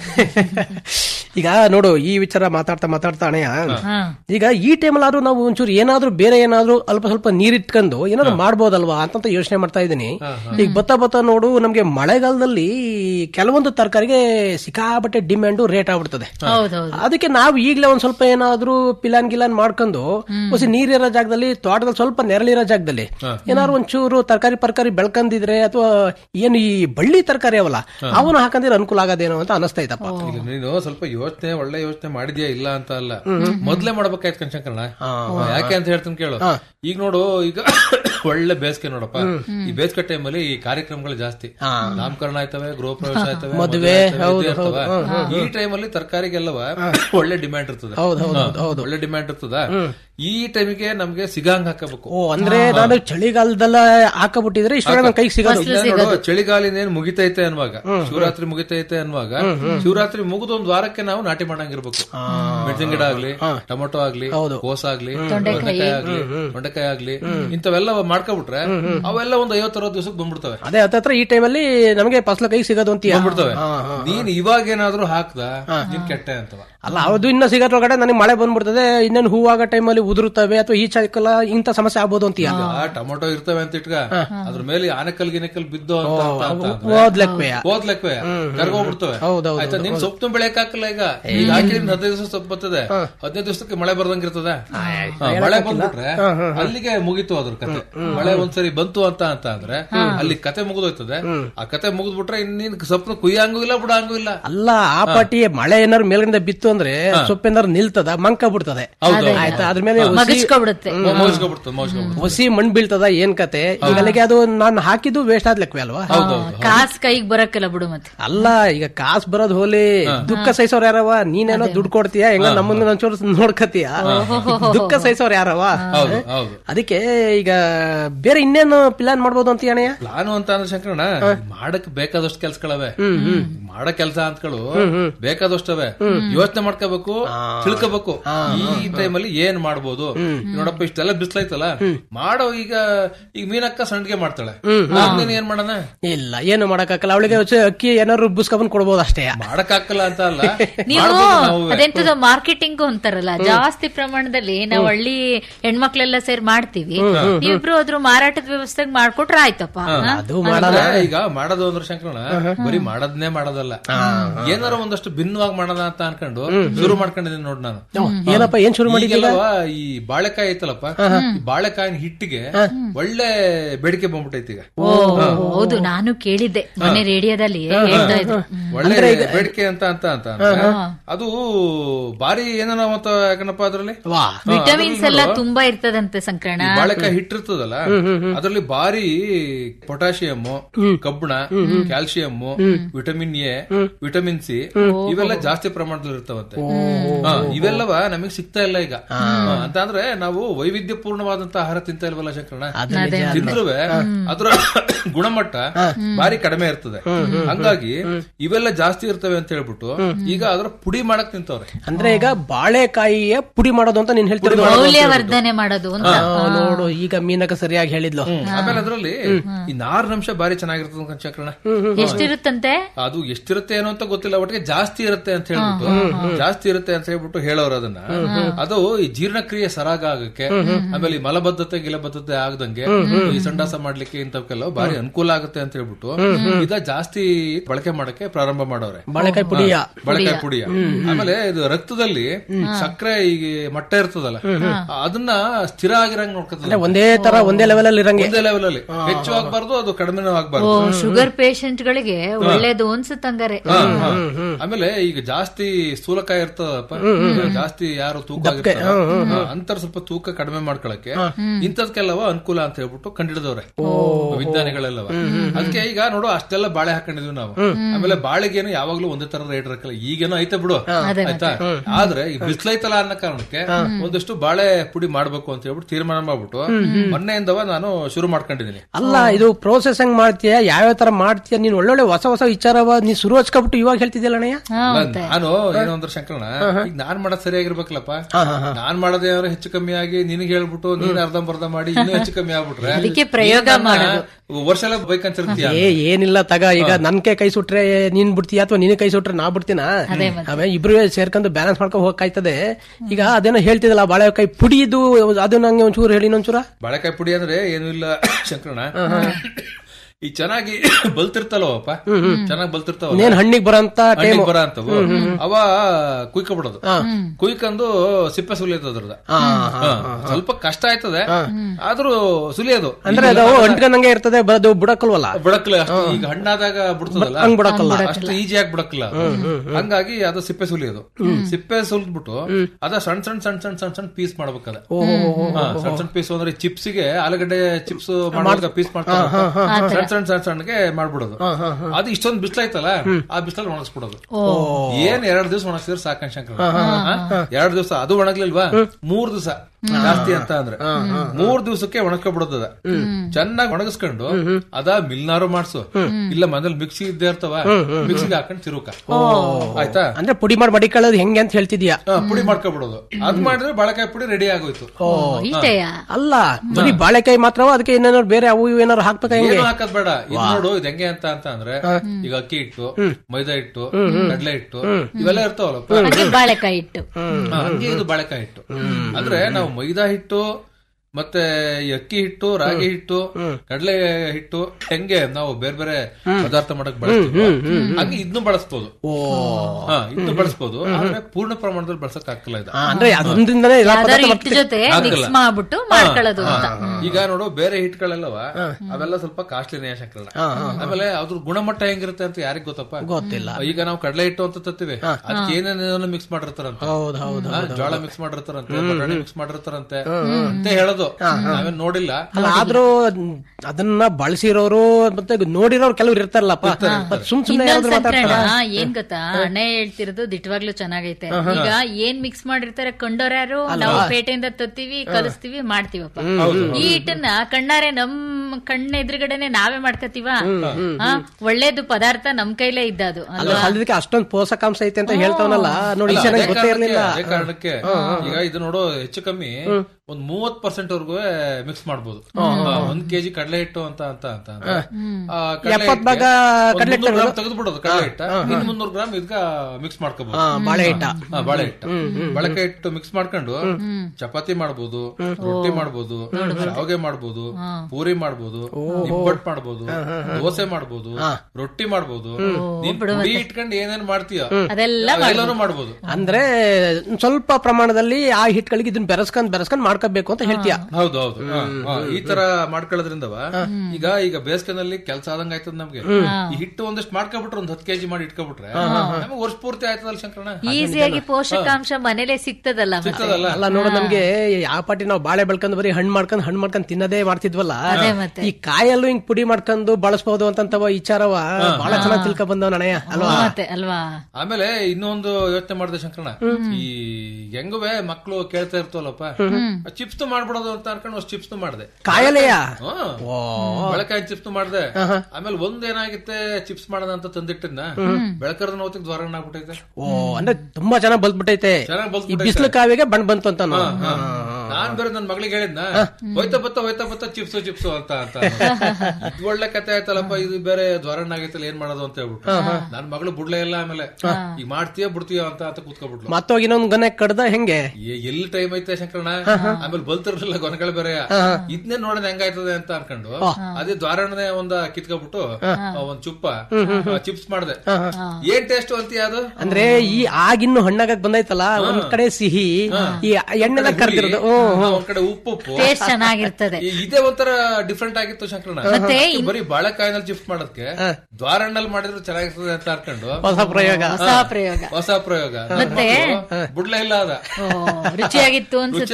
ಈಗ ನೋಡು ಈ ವಿಚಾರ ಮಾತಾಡ್ತಾ ಮಾತಾಡ್ತಾ ಅಣೆಯ ಹಾ. ಈಗ ಈ ಟೈಮಲ್ಲಿ ಆದ್ರೂ ನಾವು ಒಂಚೂರು ಏನಾದ್ರೂ ಬೇರೆ ಏನಾದ್ರೂ ಅಲ್ಪ ಸ್ವಲ್ಪ ನೀರಿಟ್ಕೊಂಡು ಏನಾದ್ರು ಮಾಡ್ಬೋದಲ್ವಾ ಅಂತ ಯೋಚನೆ ಮಾಡ್ತಾ ಇದ್ದೀನಿ ಈಗ ಬತ್ತಾ ಬತ್ತಾ ನೋಡು ನಮ್ಗೆ ಮಳೆಗಾಲದಲ್ಲಿ ಕೆಲವೊಂದು ತರಕಾರಿಗೆ ಸಿಕ್ಕಾಪಟ್ಟೆ ಡಿಮ್ಯಾಂಡು ರೇಟ್ ಆಗ್ಬಿಡ್ತದೆ ಹೌದೌದು ಅದಕ್ಕೆ ನಾವು ಈಗಲೇ ಒಂದ್ ಸ್ವಲ್ಪ ಏನಾದ್ರೂ ಪಿಲಾನ್ ಗಿಲಾನ್ ಮಾಡ್ಕೊಂಡು ಹೊಸ ನೀರಿರೋ ಜಾಗದಲ್ಲಿ ತೋಟದಲ್ಲಿ ಸ್ವಲ್ಪ ನೆರಳಿರೋ ಜಾಗದಲ್ಲಿ ಏನಾದ್ರು ಒಂಚೂರು ತರಕಾರಿ ಪರ್ಕಾರಿ ಬೆಳ್ಕಂದಿದ್ರೆ ಅಥವಾ ಏನು ಈ ಬಳ್ಳಿ ತರಕಾರಿ ಅವಲ್ಲ ಅವನು ಹಾಕಂದಿದ್ರೆ ಅನುಕೂಲ ಆಗೋದೇನೋ ಅಂತ ಅನಿಸ್ತಾ ಇತ್ತಪ್ಪ ಈಗ ನೀನು ಸ್ವಲ್ಪ ಯೋಚನೆ ಒಳ್ಳೆ ಯೋಚನೆ ಮಾಡಿದ್ಯಾ ಇಲ್ಲ ಅಂತ ಅಲ್ಲ ಮೊದ್ಲೇ ಮಾಡ್ಬೇಕಾಯ್ತು ಕಣ್ಶಂಕರಣ ಯಾಕೆ ಅಂತ ಹೇಳ್ತೀನಿ ಕೇಳು ಈಗ ನೋಡು ಈಗ ಒಳ್ಳೆ ಬೇಸಿಗೆ ನೋಡಪ್ಪ ಈ ಬೇಸಿಗೆ ಟೈಮಲ್ಲಿ ಈ ಕಾರ್ಯಕ್ರಮಗಳು ಜಾಸ್ತಿ ನಾಮಕರಣ ಆಯ್ತವೆ ಗೃಹ ಪ್ರವೇಶ ಆಯ್ತವೆ ಮದುವೆ ಆಯ್ತವೆ, ಇದೇ ಇರ್ತವೆ. ಈ ಟೈಮಲ್ಲಿ ತರಕಾರಿಗೆಲ್ಲವ ಒಳ್ಳೆ ಡಿಮ್ಯಾಂಡ್ ಇರ್ತದೆ ಹೌದು, ಹೌದು, ಹಾ, ಹೌದು, ಹೌದು. ಒಳ್ಳೆ ಡಿಮ್ಯಾಂಡ್ ಇರ್ತದ ಈ ಟೈಮಿಗೆ ನಮ್ಗೆ ಸಿಗಂಗ್ ಹಾಕಬೇಕು ಓ ಅಂದ್ರೆ ನಾನು ಚಳಿಗಾಲದಲ್ಲ ಹಾಕಬಿಟ್ಟಿದ್ರೆ ಇಷ್ಟ ನನ್ನ ಕೈಗೆ ಸಿಗೋದು ಇಲ್ಲ ನೋಡು, ಚಳಿಗಾಲಿನೇನ್ ಮುಗಿತೈತೆ ಅನ್ನುವಾಗ ಶಿವರಾತ್ರಿ ಮುಗಿತೈತೆ ಅನ್ನುವಾಗ ಶಿವರಾತ್ರಿ ಮುಗಿದು ಒಂದ್ ವಾರಕ್ಕೆ ನಾವು ನಾಟಿ ಮಾಡಂಗಿರ್ಬೇಕು ಮೆಣಸಿನ ಗಿಡ ಆಗ್ಲಿ ಟೊಮೊಟೊ ಆಗ್ಲಿ ಕೋಸ್ ಆಗ್ಲಿ ಬದನೆಕಾಯಿ ಆಗ್ಲಿ ತೊಂಡೆಕಾಯಿ ಆಗ್ಲಿ ಇಂಥವೆಲ್ಲ ಮಾಡ್ಕೊಬಿಟ್ರೆ ಅವೆಲ್ಲ ಒಂದ್ ಐವತ್ ಅರವತ್ ದಿವಸಕ್ಕೆ ಬಂದ್ಬಿಡ್ತವೆ ಅದೇ ಹತ್ತತ್ರ ಈ ಟೈಮಲ್ಲಿ ನಮಗೆ ಫಸಲ ಕೈಗೆ ಸಿಗೋದು ಅಂತೀಯ ಬಂದ್ಬಿಡ್ತವೆ ನೀನ್ ಇವಾಗ ಏನಾದ್ರೂ ಹಾಕ್ದ ನೀನ್ ಕೆಟ್ಟೆ ಅಂತವ ಅಲ್ಲ ಅದು ಇನ್ನ ಸಿಗೋದ್ರೊಳಗಡೆ ನನಗೆ ಮಳೆ ಬಂದ್ಬಿಡ್ತದೆ ಇನ್ನೇನು ಹೂವಾಗ ಟೈಮಲ್ಲಿ ಉದುರುತ್ತವೆ ಅಥವಾ ಈ ಚಕಲ ಇಂಥ ಸಮಸ್ಯೆ ಆಗ್ಬೋದು ಅಂತೀಯ ಈಗ ಟೊಮೊಟೊ ಇರ್ತವೆ ಅಂತ ಇಟ್ಕ ಅದ್ರ ಮೇಲೆ ಆನೆಕಲ್ ಗಿನೆಕಲ್ ಬಿದ್ದು ಅಂತ ಅಂತ ಅಂತ ಅಂದ್ರೆ ಓದ್ಲೆಕ್ವೆಯ ಹೋದ್ ಲೆಕ್ಕವೇ ಕರ್ಗೋಗ್ಬಿಡ್ತವೆ ಹೌದೌದು, ಆಯ್ತಾ ನಿನ್ ಸೊಪ್ಪು ಬೆಳೆಯಕ್ ಹಾಕಲ್ಲ ಈಗ ಈಗ ಹಾಕಿ ನಿಮ್ಗೆ ಹದಿನೈದು ದಿವಸ ಸೊಪ್ಪು ಬರ್ತದೆ ಹದಿನೈದು ದಿವಸಕ್ಕೆ ಮಳೆ ಬರ್ದಂಗ್ ಇರ್ತದೆ ಮಳೆ ಬಂದ್ಬಿಟ್ರೆ ಅಲ್ಲಿಗೆ ಮುಗೀತು ಅದ್ರ ಕತೆ ಮಳೆ ಒಂದ್ಸರಿ ಬಂತು ಅಂತ ಅಂತ ಅಂದ್ರೆ ಅಲ್ಲಿ ಕತೆ ಮುಗಿದೋಯ್ತದೆ ಆ ಕತೆ ಮುಗಿದ್ಬಿಟ್ರೆ ಇನ್ನೀನ್ ಸೊಪ್ಪು ಕುಯ್ಯಂಗೂ ಇಲ್ಲ ಬಿಡಂಗೂ ಇಲ್ಲ ಅಲ್ಲ ಆ ಪಾಟಿ ಮಳೆ ಏನಾದ್ರು ಮೇಲ್ಗಡೆ ಬಿತ್ತು ಅಂದ್ರೆ ಸೊಪ್ಪೇನಾದ್ರು ನಿಲ್ತದ ಮಂಕ ಬಿಡ್ತದೆ ಆಯ್ತಾ ಅದ್ರ ಮೇಲೆ ಹುಸಿ- ಮಗಚ್ಕೊಬಿಡುತ್ತೆ ಮೋಸ್ಕೊಬಿಡ್ತದೆ ಮೋಸ್ಕೊಬಿಡ್ತದೆ ಹುಸಿ ಮಣ್ಣು ಬೀಳ್ತದ ಏನ್ ಕತೆ ಈಗ ಅಲ್ಲಿಗೆ ಅದು ನಾನು ಹಾಕಿದ್ದು ವೇಸ್ಟ್ ಆದ್ ಲೆಕ್ಕವೇ ಅಲ್ವಾ ಕಾಸ್ ಕೈಗೆ ಬರಕ್ಕೆಲ್ಲ ಬಿಡು ಮತ್ತೆ ಅಲ್ಲ ಈಗ ಕಾಸು ಬರೋದ್ ಹೋಲಿ ದುಃಖ ಸಹಿಸೋರ್ ಯಾರವ ನೀನೇನೋ ದುಡ್ಡು ಕೊಡ್ತೀಯ ಹೆಂಗ ನಮ್ಮನ್ನ ಒಂಚೂರು ನೋಡ್ಕತೀಯ ದುಃಖ ಸಹಿಸೋರ್ ಯಾರವ ಹೌದು ಹೌದು ಅದಕ್ಕೆ ಈಗ ಬೇರೆ ಇನ್ನೇನು ಪ್ಲಾನ್ ಮಾಡ್ಬೋದು ಅಂತ ಅಣ್ಣಯ್ಯ ಪ್ಲಾನು ಅಂತ ಅಂದ್ರೆ ಶಂಕರಣ್ಣ ಮಾಡಕ್ ಬೇಕಾದಷ್ಟು ಕೆಲ್ಸಗಳವೆ ಮಾಡೋ ಕೆಲಸ ಅಂತಗಳು ಬೇಕಾದಷ್ಟವೆ ಯೋಚನೆ ಮಾಡ್ಕೋಬೇಕು ತಿಳ್ಕೋಬೇಕು ಈ ಟೈಮಲ್ಲಿ ಏನ್ ಮಾಡ್ಬೋದು ನೋಡಪ್ಪ ಇಷ್ಟೆಲ್ಲ ಬಿಸ್ಲೈತಲ್ಲ ಮಾಡೋ ಈಗ ಈಗ ಮೀನಕ್ಕ ಸಂಡಿಗೆ ಮಾಡ್ತಾಳೆ ನಾವ್ ನೀನ್ ಏನ್ ಮಾಡೋಣ ಇಲ್ಲ ಏನು ಮಾಡಕ್ಕಾಗಲ್ಲ ಅವಳಿಗೆ ಅಕ್ಕಿ ಏನಾದ್ರು ರುಬ್ಬಿಸ್ಕೊಂಡ್ ಕೊಡ್ಬೋದು ಅಷ್ಟೇ ಮಾಡಕ್ ಹಾಕಲ್ಲ ಅಂತ ಅಲ್ಲ ನೀವು ಮಾಡ್ಬೋದು ನಾವು ಅದೆಂತದ ಮಾರ್ಕೆಟಿಂಗ್ ಅಂತಾರಲ್ಲ ಜಾಸ್ತಿ ಪ್ರಮಾಣದಲ್ಲಿ ನಾವು ಹಳ್ಳಿ ಹೆಣ್ಮಕ್ಳೆಲ್ಲ ಸೇರಿ ಮಾಡ್ತೀವಿ ನೀವಿಬ್ರು ಅದ್ರ ಮಾರಾಟದ ವ್ಯವಸ್ಥೆ ಮಾಡ್ಕೊಟ್ರೆ ಆಯ್ತಪ್ಪ ಹಾ? ಅದು ಅಂದ್ರೆ ಈಗ ಮಾಡೋದು ಅಂದ್ರೆ ಶಂಕರಣ ಬರೀ ಮಾಡೋದನ್ನೇ ಮಾಡೋದಲ್ಲ ಏನಾರ ಒಂದಷ್ಟು ಭಿನ್ನವಾಗಿ ಮಾಡೋಣ ಅಂತ ಅನ್ಕೊಂಡು ಶುರು ಮಾಡ್ಕೊಂಡಿದ್ದೀನಿ ನೋಡ್ ನಾನು ಏನಪ್ಪ ಏನ್ ಶುರು ಮಾಡಿದ್ದೀಗ ಈಗೆಲ್ಲವ ಈ ಬಾಳೆಕಾಯಿ ಐತಲ್ಲಪ್ಪ ಈ ಬಾಳೆಕಾಯಿನ ಹಿಟ್ಟಿಗೆ ಒಳ್ಳೆ ಬೇಡಿಕೆ ಬಂದ್ಬಿಟ್ಟೈತಿ ಈಗ ಓ ಹೌದು ನಾನು ಕೇಳಿದ್ದೆ ಮೊನ್ನೆ ರೇಡಿಯೋದಲ್ಲಿ ಹೇಳ್ತಾ ಇದ್ರು ಒಳ್ಳೆ ಬೇಡಿಕೆ ಅಂತ ಅಂತ ಅಂತ ಅಂದ್ರೆ ಅದು ಬಾರಿ ಏನೋ ಮತ್ತ ಯಾಕನಪ್ಪ ಅದ್ರಲ್ಲಿ ವಾ ವಿಟಮಿನ್ಸ್ ಎಲ್ಲ ತುಂಬಾ ಇರ್ತದಂತೆ ಸಂಕ್ರಣ ಈ ಬಾಳೆಕಾಯಿ ಹಿಟ್ಟಿರ್ತದಲ್ಲ ಅದ್ರಲ್ಲಿ ಬಾರಿ ಪೊಟ್ಯಾಷಿಯಮ್ ಕಬ್ಬಣ calcium vitamin A vitamin C ಇವೆಲ್ಲ ಜಾಸ್ತಿ ಪ್ರಮಾಣದಲ್ಲಿ ಇರ್ತಾವಂತೆ ಹಾ, ಇವೆಲ್ಲವ ನಮಗೆ ಸಿಗ್ತಾ ಇಲ್ಲ ಈಗ ಹಾ, ಅಂತ ಅಂದ್ರೆ ನಾವು ವೈವಿಧ್ಯಪೂರ್ಣವಾದಂತ ಆಹಾರ ತಿಂತಾ ಇಲ್ವಲ್ಲ ಶಂಕರಣ ತಿಂದ್ರುವೆ ಅದ್ರ ಗುಣಮಟ್ಟ ಬಾರಿ ಕಡಿಮೆ ಇರ್ತದೆ ಹಂಗಾಗಿ ಇವೆಲ್ಲ ಜಾಸ್ತಿ ಇರ್ತವೆ ಅಂತ ಹೇಳ್ಬಿಟ್ಟು ಈಗ ಅದ್ರ ಪುಡಿ ಮಾಡಕ್ ತಿಂತವ್ರೆ ಅಂದ್ರೆ ಈಗ ಬಾಳೆಕಾಯಿಯ ಪುಡಿ ಮಾಡೋದು ಅಂತ ನೀನ್ ಹೇಳ್ತಿರೋದು ಮೌಲ್ಯವರ್ಧನೆ ಮಾಡೋದು ಅಂತ ಆ, ನೋಡು ಈಗ ಮೀನಕ ಸರಿಯಾಗಿ ಹೇಳಿದ್ಲು ಆಮೇಲೆ ಅದ್ರಲ್ಲಿ ಈ ನಾರಿನಂಶ ಬಾರಿ ಚೆನ್ನಾಗಿರ್ತದೆ ಅಂತ ಶಂಕರಣ ಎಷ್ಟಿರುತ್ತಂತೆ ಅದು ಎಷ್ಟಿರುತ್ತೆ ಏನೋ ಅಂತ ಗೊತ್ತಿಲ್ಲ ಒಟ್ಟಿಗೆ ಜಾಸ್ತಿ ಇರುತ್ತೆ ಅಂತ ಹೇಳ್ಬಿಟ್ಟು ಜಾಸ್ತಿ ಇರುತ್ತೆ ಅಂತ ಹೇಳ್ಬಿಟ್ಟು ಹೇಳೋರು ಅದನ್ನ ಅದು ಈ ಜೀರ್ಣಕ್ರಿಯೆ ಸರಾಗ ಆಗಕ್ಕೆ ಆಮೇಲೆ ಈ ಮಲಬದ್ಧತೆ ಗಿಲಬದ್ಧತೆ ಆಗದಂಗೆ ಈ ಸಂಡಾಸ ಮಾಡ್ಲಿಕ್ಕೆ ಇಂಥವಕ್ಕೆಲ್ಲ ಬಾರಿ ಅನುಕೂಲ ಆಗುತ್ತೆ ಅಂತ ಹೇಳ್ಬಿಟ್ಟು ಇದ ಜಾಸ್ತಿ ಬಳಕೆ ಮಾಡಕ್ಕೆ ಪ್ರಾರಂಭ ಮಾಡೋರೆ ಬಾಳೆಕಾಯಿ ಪುಡಿಯ ಬಳಕೆ ಪುಡಿಯ ಆಮೇಲೆ ಇದು ರಕ್ತದಲ್ಲಿ ಸಕ್ಕರೆ ಈಗ ಮಟ್ಟ ಇರ್ತದಲ್ಲ ಅದನ್ನ ಸ್ಥಿರ ಆಗಿರಂಗ್ ನೋಡ್ಕೊತದೆ ಒಂದೇ ತರ ಒಂದೇ ಲೆವೆಲ್ ಅಲ್ಲಿ ಇರಂಗೆ ಒಂದೇ ಲೆವೆಲ್ ಅಲ್ಲಿ ಹೆಚ್ಚು ಆಗ್ಬಾರ್ದು ಅದು ಕಡಿಮೆನೂ ಓ ಆಗ್ಬಾರ್ದು ಶುಗರ್ ಪೇಷಂಟ್ ಗಳಿಗೆ ಒಳ್ಳೇದು ಅನ್ಸುತ್ತಂಗಾರೆ ಹಾ, ಹಾ. ಆಮೇಲೆ ಈಗ ಜಾಸ್ತಿ ಸ್ಥೂಲಕಾಯ ಇರ್ತದಪ್ಪ ಜಾಸ್ತಿ ಯಾರು ತೂಕ ಆಗಿರ್ತಾರ ಅಂತರ ಸ್ವಲ್ಪ ತೂಕ ಕಡಿಮೆ ಮಾಡ್ಕೊಳಕ್ಕೆ ಇಂಥದ್ಕೆಲ್ಲವ ಅನುಕೂಲ ಅಂತ ಹೇಳ್ಬಿಟ್ಟು ಕಂಡಿಡಿದವ್ರೆ ವಿಜ್ಞಾನಿಗಳೆಲ್ಲವ ಅದಕ್ಕೆ ಈಗ ನೋಡು ಅಷ್ಟೆಲ್ಲ ಬಾಳೆ ಹಾಕೊಂಡಿದ್ವಿ ನಾವು ಆಮೇಲೆ ಬಾಳೆಗೇನು ಯಾವಾಗ್ಲೂ ಒಂದೇ ತರ ರೇಟ್ ಇರಕ್ಕಲ್ಲ ಈಗೇನೋ ಐತೆ ಬಿಡು ಆಯ್ತಾ ಆದ್ರೆ ಈ ಬಿಸ್ಲೈತಲ್ಲ ಅನ್ನೋ ಕಾರಣಕ್ಕೆ ಒಂದಷ್ಟು ಬಾಳೆ ಪುಡಿ ಮಾಡ್ಬೇಕು ಅಂತ ಹೇಳ್ಬಿಟ್ಟು ತೀರ್ಮಾನ ಮಾಡ್ಬಿಟ್ಟು ಮೊನ್ನೆ ಮೊನ್ನೆಯಿಂದವ ನಾನು ಶುರು ಮಾಡ್ಕೊಂಡಿದ್ದೀನಿ ಅಲ್ಲ ಇದು ಪ್ರೋಸೆಸ್ ಹೆಂಗ್ ಮಾಡ್ತೀಯ ಯಾವ್ಯಾವ ತರ ಮಾಡ್ತೀಯ ನೀನ್ ಒಳ್ಳೊಳ್ಳೆ ಹೊಸ ಹೊಸ ವಿಚಾರವ ನೀ ಶುರು ಹಚ್ಕೊಬಿಟ್ಟು ಇವಾಗ ಹೇಳ್ತಿದ್ಯಲ್ಲ ಅಣ್ಣಯ್ಯ ಅಲ್ಲ, ನಾನು ಏನೋ ಅಂದ್ರೆ ಶಂಕರಣ ಈಗ ನಾನ್ ಮಾಡೋದ್ ಸರಿಯಾಗಿರ್ಬೇಕಲ್ಲಪ್ಪ ನಾನ್ ಮಾಡೋದೇ ಏನಾದ್ರು ಹೆಚ್ಚು ಕಮ್ಮಿ ಆಗಿ ನಿನಗೆ ಹೇಳ್ಬಿಟ್ಟು ನೀನ್ ಅರ್ಧಂಬರ್ಧ ಮಾಡಿ ಇನ್ನೂ ಹೆಚ್ಚು ಕಮ್ಮಿ ಆಗ್ಬಿಟ್ರೆ ಅದಕ್ಕೆ ಪ್ರಯೋಗ ನೀನ್ ನನ್ನ ಮಾಡೋದು. ವರ್ಷ ಎಲ್ಲ ಬೈಕ್ ಅನ್ಸಿರ್ತೀಯ ಏ ಏನಿಲ್ಲ ತಗ ಈಗ ನನ್ಕೆ ಕೈ ಸುಟ್ರೆ ನೀನ್ ಬಿಡ್ತೀಯ ಅಥವಾ ನೀನೇ ಕೈ ಸುಟ್ರೆ ನಾ ಬಿಡ್ತೀನ ಆಮೇಲೆ ಇಬ್ರು ಸೇರ್ಕೊಂಡು ಬ್ಯಾಲೆನ್ಸ್ ಮಾಡ್ಕೊಂಡು ಹೋಗ್ಕಾಯ್ತದೆ ಈಗ ಅದೇನೋ ಹೇಳ್ತಿದಲ್ಲ ಬಾಳೆಕಾಯಿ ಪುಡಿದು ಅದು ನಂಗೆ ಒಂಚೂರು ಹೇಳಿ ಇನ್ನೊಂಚೂರ ಬಾಳೆಕಾಯಿ ಪುಡಿ ಅಂದ್ರೆ ಏನು ಇಲ್ಲ ಶಂಕರಣ ಈ ಚೆನ್ನಾಗಿ ಬಲ್ತಿರ್ತಾವಪ್ಪ ಚೆನ್ನಾಗಿ ಬಲ್ತಿರ್ತಾವ ಇನ್ನೇನ್ ಹಣ್ಣಿಗೆ ಬರೋಂತ ಟೈಮ್ ಬರ ಅಂತವು ಅವ ಕುಯ್ಕೊಬಿಡೋದು ಕುಯ್ಕೊಂಡು ಸಿಪ್ಪೆ ಸುಲಿಯೋದು ಅದ್ರದ ಹಾ, ಸ್ವಲ್ಪ ಕಷ್ಟ ಆಯ್ತದೆ ಆದ್ರೂ ಸುಲಿಯೋದು ಅಂದ್ರೆ ಅದು ಅಂಟ್ಕೊಂಡಂಗೆ ಇರ್ತದೆ ಅದು ಬುಡಕಲ್ವಲ್ಲ ಬಿಡಕ್ಲ ಅಷ್ಟು ಈಗ ಹಣ್ಣಾದಾಗ ಬಿಡ್ತದಲ್ಲ ಹಂಗ್ ಬಿಡಕ್ಕಲ್ಲ. ಅಷ್ಟು ಈಜಿಯಾಗಿ ಬಿಡಕ್ಲ ಹಂಗಾಗಿ ಅದು ಸಿಪ್ಪೆ ಸುಲಿಯೋದು ಸಿಪ್ಪೆ ಸುಲಿದ್ಬಿಟ್ಟು ಅದ ಸಣ್ಣ ಸಣ್ಣ ಸಣ್ಣ ಸಣ್ಣ ಸಣ್ಣ ಸಣ್ಣ ಪೀಸ್ ಮಾಡ್ಬೇಕದ ಹಾ, ಸಣ್ಣ ಸಣ್ಣ ಪೀಸ್ ಅಂದ್ರೆ ಚಿಪ್ಸ್ಗೆ ಆಲೂಗಡ್ಡೆ ಚಿಪ್ಸ್ ಮಾಡುವಾಗ ಪೀಸ್ ಮಾಡ್ತಾರೆ ಸಣ್ಣ ಸಣ್ಣ ಸಣ್ಣ ಸಣ್ಣಗೆ ಮಾಡ್ಬಿಡೋದು ಅದು ಇಷ್ಟೊಂದು ಬಿಸ್ಲಾಯ್ತಲ್ಲ ಆ ಬಿಸ್ಲಲ್ಲಿ ಒಣಗಿಸ್ಬಿಡೋದು ಏನ್ ಎರಡ್ ದಿವಸ ಒಣಗಿಸಿದ್ರೆ ಸಾಕನ್ ಶಂಕರ ಎರಡ್ ದಿವಸ ಅದು ಒಣಗ್ಲಿಲ್ವಾ ಮೂರ್ ದಿವಸ ಜಾಸ್ತಿ ಅಂತ ಅಂದ್ರೆ ಮೂರ್ ದಿವಸಕ್ಕೆ ಒಣಗ್ಕೊಬಿಡೋದದ ಚೆನ್ನಾಗಿ ಒಣಗಿಸ್ಕೊಂಡು ಅದ ಮಿಲ್ನಾರು ಮಾಡ್ಸು ಇಲ್ಲ ಮನೇಲಿ ಮಿಕ್ಸಿ ಇದ್ದೇ ಇರ್ತಾವ ಮಿಕ್ಸಿಗೆ ಹಾಕೊಂಡು ತಿರುಕ ಆಯ್ತಾ ಅಂದ್ರೆ ಪುಡಿ ಮಾಡಿ ಮಡಿಕೊಳ್ಳೋದು ಹೆಂಗೆ ಅಂತ ಹೇಳ್ತಿದ್ಯಾ ಹಾ, ಪುಡಿ ಮಾಡ್ಕೊಬಿಡೋದು ಅದ್ ಮಾಡಿದ್ರೆ ಬಾಳೆಕಾಯಿ ಪುಡಿ ರೆಡಿ ಆಗೋಯ್ತು ಇಷ್ಟೇಯಾ ಅಲ್ಲ ಬರೀ ಬಾಳೆಕಾಯಿ ಮಾತ್ರವ ಅದಕ್ಕೆ ಏನಾದ್ರು ಬೇರೆ ಅವು ಇವು ಏನಾದ್ರು ಹಾಕ್ಬೇಕಾ ಹೆಂಗೆ ಏನು ಹಾಕದ್ ಬೇಡ ಇದು ನೋಡು ಇದು ಹೆಂಗೆ ಅಂತ ಅಂತ ಅಂದ್ರೆ ಈಗ ಅಕ್ಕಿ ಹಿಟ್ಟು ಮೈದಾ ಹಿಟ್ಟು ಕಡಲೆ ಹಿಟ್ಟು ಇವೆಲ್ಲ ಇರ್ತಾವಲ್ಲಪ್ಪ ಹಾಗೆ ಬಾಳೆಕಾಯಿ ಇಟ್ಟು ಹಾ, ಹಂಗೆ ಇದು ಬಾಳೆಕಾಯಿ ಹಿಟ್ಟು ಅಂದ್ರೆ ನಾವು ಮೈದಾ ಹಿಟ್ಟು ಮತ್ತೆ ಈ ಅಕ್ಕಿ ಹಿಟ್ಟು ರಾಗಿ ಹಿಟ್ಟು ಕಡಲೆ ಹಿಟ್ಟು ಹೆಂಗೆ ನಾವು ಬೇರೆ ಬೇರೆ ಪದಾರ್ಥ ಮಾಡಕ್ ಬಳಸ್ತೀವಿ ಹಂಗೆ ಇದನ್ನು ಬಳಸ್ಬೋದು ಹಾ ಇದನ್ನು ಬಳಸ್ಬೋದು ಆದ್ರೆ ಪೂರ್ಣ ಪ್ರಮಾಣದಲ್ಲಿ ಬಳಸಕ್ ಆಗ್ತಿಲ್ಲ ಇದು ಆ, ಅಂದ್ರೆ ಅದೊಂದಿಂದನೇ ಎಲ್ಲಾ ಯಾವ್ದಾದ್ರು ಪದಾರ್ಥ ಹಿಟ್ಟು ಜೊತೆ ಹಾಕಲ್ಲ. ಮಿಕ್ಸ್ ಮಾಡ್ಬಿಟ್ಟು ಮಾಡ್ಕೊಳ್ಳೋದು ಹಾ, ಅಂತ ಹಾ. ಈಗ ನೋಡು ಬೇರೆ ಹಿಟ್ಗಳೆಲ್ಲವ ಅವೆಲ್ಲ ಸ್ವಲ್ಪ ಕಾಸ್ಟ್ಲಿನೇ ಶಂಕರಣ ಆಮೇಲೆ ಅದ್ರ ಗುಣಮಟ್ಟ ಹೆಂಗಿರುತ್ತೆ ಅಂತ ಯಾರಿಗ್ ಗೊತ್ತಪ್ಪ ಗೊತ್ತಿಲ್ಲ ಈಗ ನಾವು ಕಡಲೆ ಹಿಟ್ಟು ಅಂತ ತತ್ತೀವಿ ಅದಕ್ಕೆ ಏನೇನೇನೋ ಮಿಕ್ಸ್ ಮಾಡಿರ್ತಾರಂತ ಹೌದು ಹೌದು ಹಾ, ಜೋಳ ಮಿಕ್ಸ್ ಮಾಡಿರ್ತಾರಂತೆ ಬಟಾಣಿ ಮಿಕ್ಸ್ ಮಾಡಿರ್ತಾರಂತೆ ಅಂತ ಹೇಳೋದು ನಾವೇನ್ ನೋಡಿಲ್ಲ ಅಲ್ಲ ಆದ್ರೂ ಅದನ್ನ ಬಳಸಿರೋರು ಮತ್ತೆ ನೋಡಿರೋರು ಕೆಲವ್ರು ಇರ್ತಾರಲ್ಲಪ್ಪ ಮತ್ತ್ ಸುಮ್ ಸುಮ್ನೆ ಇನ್ನೊಂದ್ ಯಾರಾದ್ರೂ ಸಂಕ್ರಣ ಮಾತಾಡ್ತಾರ ಏನ್ ಗೊತ್ತಾ ಅಣ್ಣ ಹೇಳ್ತಿರೋದು ದಿಟ್ಟವಾಗ್ಲೂ ಚೆನ್ನಾಗೈತೆ ಈಗ ಏನ್ ಮಿಕ್ಸ್ ಮಾಡಿರ್ತಾರೆ ಕೊಂಡೋರ್ಯಾರು ನಾವು ಪೇಟೆಯಿಂದ ತತ್ತೀವಿ ಕಲಿಸ್ತೀವಿ ಮಾಡ್ತೀವಪ್ಪ ಈ ಹಿಟ್ಟನ್ನ ಕಣ್ಣಾರೆ ನಮ್ ಕಣ್ಣ ಎದುರುಗಡೆನೆ ನಾವೇ ಮಾಡ್ಕತೀವ ಹಾ, ಒಳ್ಳೇದು ಪದಾರ್ಥ ನಮ್ ಕೈಲೇ ಇದ್ದದು ಅಲ್ಲ ಅಲ್ವಾ ಅದಕ್ಕೆ ಅಷ್ಟೊಂದ್ ಪೋಷಕಾಂಶ ಐತೆ ಅಂತ ಹೇಳ್ತಾವನಲ್ಲ ನೋಡಿ ಅಲ್ಲ, ಚೆನ್ನಾಗಿ ಅದೇ ಗೊತ್ತೇ ಇರ್ಲಿಲ್ಲ ಕಾರಣಕ್ಕೆ- ಅದೇ ಕಾರಣಕ್ಕೆ ಈಗ ಇದು ನೋಡು ಹೆಚ್ಚು ಕಮ್ಮಿ ಒಂದ್ ಮೂವತ್ ಪರ್ಸೆಂಟ್ ವರ್ಗು ಮಿಕ್ಸ್ ಮಾಡ್ಬೋದು ಆ, ಒಂದ್ ಕೆಜಿ ಕಡಲೆ ಹಿಟ್ಟು ಅಂತ ಅಂತ ಅಂತ ಅಂದ್ರೆ, ಆ, ಕಡ್ಲೆ ಎಪ್ಪತ್ ಭಾಗ ಹಿಟ್ಗೆ ಕಡ್ಲೆ ಒಂದ್ ಮುನ್ನೂರು ಗ್ರಾಮ್ ತೆಗೆದ್ಬಿಡೋದು ಕಡಲೆ ಹಿಟ್ಟ ಇನ್ನು ಮುನ್ನೂರು ಗ್ರಾಮ್ ಇದಕ್ಕ ಮಿಕ್ಸ್ ಮಾಡ್ಕೋಬಹುದು ಹಾ, ಬಾಳೆ ಹಿಟ್ಟ. ಬಾಳೆ ಹಿಟ್ಟು ಬಾಳೆಕಾಯಿ ಹಿಟ್ಟು ಮಿಕ್ಸ್ ಮಾಡ್ಕೊಂಡು ಚಪಾತಿ ಮಾಡ್ಬೋದು ರೊಟ್ಟಿ ಮಾಡ್ಬೋದು ಶಾವಿಗೆ ಮಾಡ್ಬೋದು ಪೂರಿ ಮಾಡ್ಬೋದು ನಿಪ್ಪಟ್ ಮಾಡ್ಬೋದು ದೋಸೆ ಮಾಡ್ಬೋದು ರೊಟ್ಟಿ ಮಾಡ್ಬೋದು ನೀನ್ ಪುಡಿ ಇಟ್ಕೊಂಡು ಏನೇನ್ ಮಾಡ್ತೀಯ ಅದೆಲ್ಲ ಎಲ್ಲಾನು ಮಾಡ್ಬೋದು ಅಂದ್ರೆ ಒಂದ್ ಸ್ವಲ್ಪ ಪ್ರಮಾಣದಲ್ಲಿ ಆ ಹಿಟ್ಗಳಿಗೆ ಇದನ್ನ ಬೆರೆಸ್ಕೊಂಡ್ ಬೆರೆಸ್ಕೊಂಡ್ ಮಾಡ್ಕೋಬೇಕು ಅಂತ ಹೇಳ್ತೀಯ ಹೌದು ಹೌದು ಹಾ, ಹಾ. ಈ ತರ ಮಾಡ್ಕೊಳ್ಳೋದ್ರಿಂದವ ಈಗ ಈಗ ಬೇಸಿಗೆನಲ್ಲಿ ಕೆಲಸ ಆದಂಗ ಆಯ್ತದ ನಮ್ಗೆ ಈ ಹಿಟ್ಟು ಒಂದಷ್ಟು ಮಾಡ್ಕೊಬಿಟ್ರೆ ಒಂದ್ ಹತ್ತು ಕೆಜಿ ಮಾಡಿ ಇಟ್ಕೊಬಿಟ್ರೆ ನಮ್ಗೆ ವರ್ಷ ಪೂರ್ತಿ ಆಯ್ತದಲ್ಲ ಶಂಕರಣ ಈಸಿಯಾಗಿ ಪೋಷಕಾಂಶ ಮನೇಲೆ ಸಿಗ್ತದಲ್ಲ ಮತ್ತೆ ಸಿಗ್ತದಲ್ಲ ಅಲ್ಲ ನೋಡು ನಮ್ಗೆ ಯಾವ ಪಾಟಿ ನಾವು ಬಾಳೆ ಬೆಳ್ಕೊಂಡ್ ಬರೀ ಹಣ್ಣು ಮಾಡ್ಕೊಂಡ್ ಹಣ್ಣು ಮಾಡ್ಕೊಂಡ್ ತಿನ್ನದೇ ಮಾಡ್ತಿದ್ವಲ್ಲ ಅದೇ ಮತ್ತೆ. ಈ ಕಾಯಲ್ಲೂ ಹಿಂಗ್ ಪುಡಿ ಮಾಡ್ಕೊಂಡು ಬಳಸಬಹುದು ಅಂತಂತವ ವಿಚಾರವ ಬಹಳ ಚೆನ್ನಾಗಿ ತಿಳ್ಕೊ ಬಂದವ ನನಯ ಅಲ್ವಾ ಮತ್ತೆ ಅಲ್ವಾ ಆಮೇಲೆ ಇನ್ನೊಂದು ಯೋಚನೆ ಮಾಡಿದೆ ಶಂಕರಣ ಈ ಹೆಂಗುವೆ ಮಕ್ಳು ಕೇಳ್ತಾ ಇರ್ತವಲ್ಲಪ್ಪ ಚಿಪ್ಸ್ ಮಾಡ್ಬಿಡೋದು ಅಂತ ಅನ್ಕೊಂಡು ಅಷ್ಟು ಚಿಪ್ಸ್ ಮಾಡ್ದೆ ಕಾಯಲೆಯ ಬೆಳಕಾಯಿ ಚಿಪ್ಸ್ ಮಾಡ್ದೆ ಆಮೇಲೆ ಒಂದ್ ಏನಾಗಿತ್ತೆ ಚಿಪ್ಸ್ ಮಾಡೋದ ಅಂತ ತಂದಿಟ್ಟಿದ್ನ ಬೆಳಕರದ ನೋತಿಗೆ ಜ್ವರ ಆಗ್ಬಿಟ್ಟೈತೆ ಓ ಅಂದ್ರೆ ತುಂಬಾ ಚೆನ್ನಾಗಿ ಬಲ್ಬಿಟ್ಟೈತೆ ಚೆನ್ನಾಗ್ ಈ ಬಲ್ಸ್ಬಿಟ್ಟೈತೆ. ಬಿಸಿಲು ಕಾವಿಗೆ ಬಣ್ಣ ಬಂತು ಅಂತ ನಾನ್ ಬೇರೆ ನನ್ ಮಗಳಿಗೆ ಹೇಳಿದ್ನ ಹೋಯ್ತಾ ಬತ್ತ ಹೋಯ್ತಾ ಬತ್ತ ಚಿಪ್ಸು ಚಿಪ್ಸು ಅಂತ ಅಂತ ಇದ್ ಒಳ್ಳೆ ಕತೆ ಆಯ್ತಲ್ಲಪ್ಪ ಇದು ಬೇರೆ ಜ್ವರಣ್ಣ ಆಗೈತಲ್ಲ ಏನ್ ಮಾಡೋದು ಅಂತ ಹೇಳ್ಬಿಟ್ಟು ನನ್ ಮಗಳು ಬಿಡ್ಲೇ ಇಲ್ಲ ಆಮೇಲೆ ಈಗ ಮಾಡ್ತೀಯ ಬಿಡ್ತೀಯ ಅಂತ ಅಂತ ಕೂತ್ಕೊಬಿಟ್ಲು ಮತ್ತೋಗಿ ಇನ್ನೊಂದ್ ಗೊನೆ ಕಡ್ದ ಹೆಂಗೆ ಏ- ಎಲ್ಲಿ ಟೈಮ್ ಐತೆ ಶಂಕರಣ ಆಮೇಲೆ ಬಲ್ತಿರ್ಲಿಲ್ಲ ಗೊನೆಗಳು ಬೇರೆ ಇದನ್ನೇ ನೋಡೋಣ ಹೆಂಗಾಯ್ತದೆ ಅಂತ ಅನ್ಕೊಂಡು ಅದೇ ದ್ವಾರಣನೆ ಒಂದ ಕಿತ್ಕೊಬಿಟ್ಟು ಆ, ಒಂದ್ ಚುಪ್ಪ ಚಿಪ್ಸ್ ಮಾಡ್ದೆ ಏನ್ ಟೇಸ್ಟ್ ಅಂತೀಯ ಅದು ಅಂದ್ರೆ ಈ ಆಗಿನ್ನು ಹಣ್ಣಾಗಕ್ ಬಂದೈತಲ್ಲ ಒಂದ್ ಕಡೆ ಸಿಹಿ ಈ ಎಣ್ಣೆಲ್ಲ ಕರ್ದಿರೋದು ಹ್ಮ್, ಹಾ, ಒಂದ್ ಕಡೆ ಉಪ್ಪು ಉಪ್ಪು ಟೇಸ್ಟ್ ಚೆನ್ನಾಗಿರ್ತದೆ ಈ- ಇದೇ ಒಂಥರ ಡಿಫ್ರೆಂಟ್ ಆಗಿತ್ತು ಶಂಕರಣ ಮತ್ತೆ ಬರೀ ಬಾಳೆಕಾಯಿನಲ್ಲಿ ಚಿಪ್ಸ್ ಮಾಡೋದಕ್ಕೆ ದ್ವಾರಣ್ಣಲ್ಲಿ ಮಾಡಿದ್ರೆ ಚೆನ್ನಾಗಿರ್ತದೆ ಅಂತ ಅನ್ಕೊಂಡು ಹೊಸ ಪ್ರಯೋಗ ಹೊಸ ಪ್ರಯೋಗ ಹೊಸ ಪ್ರಯೋಗ ಮತ್ತೆ? ಬುಡ್ಲ ಇಲ್ಲ ಅದ ಓ, ರುಚಿಯಾಗಿತ್ತು ಅನ್ಸುತ್ತೆ ರುಚಿಯಾಗಿತ್ತು ಅಂತ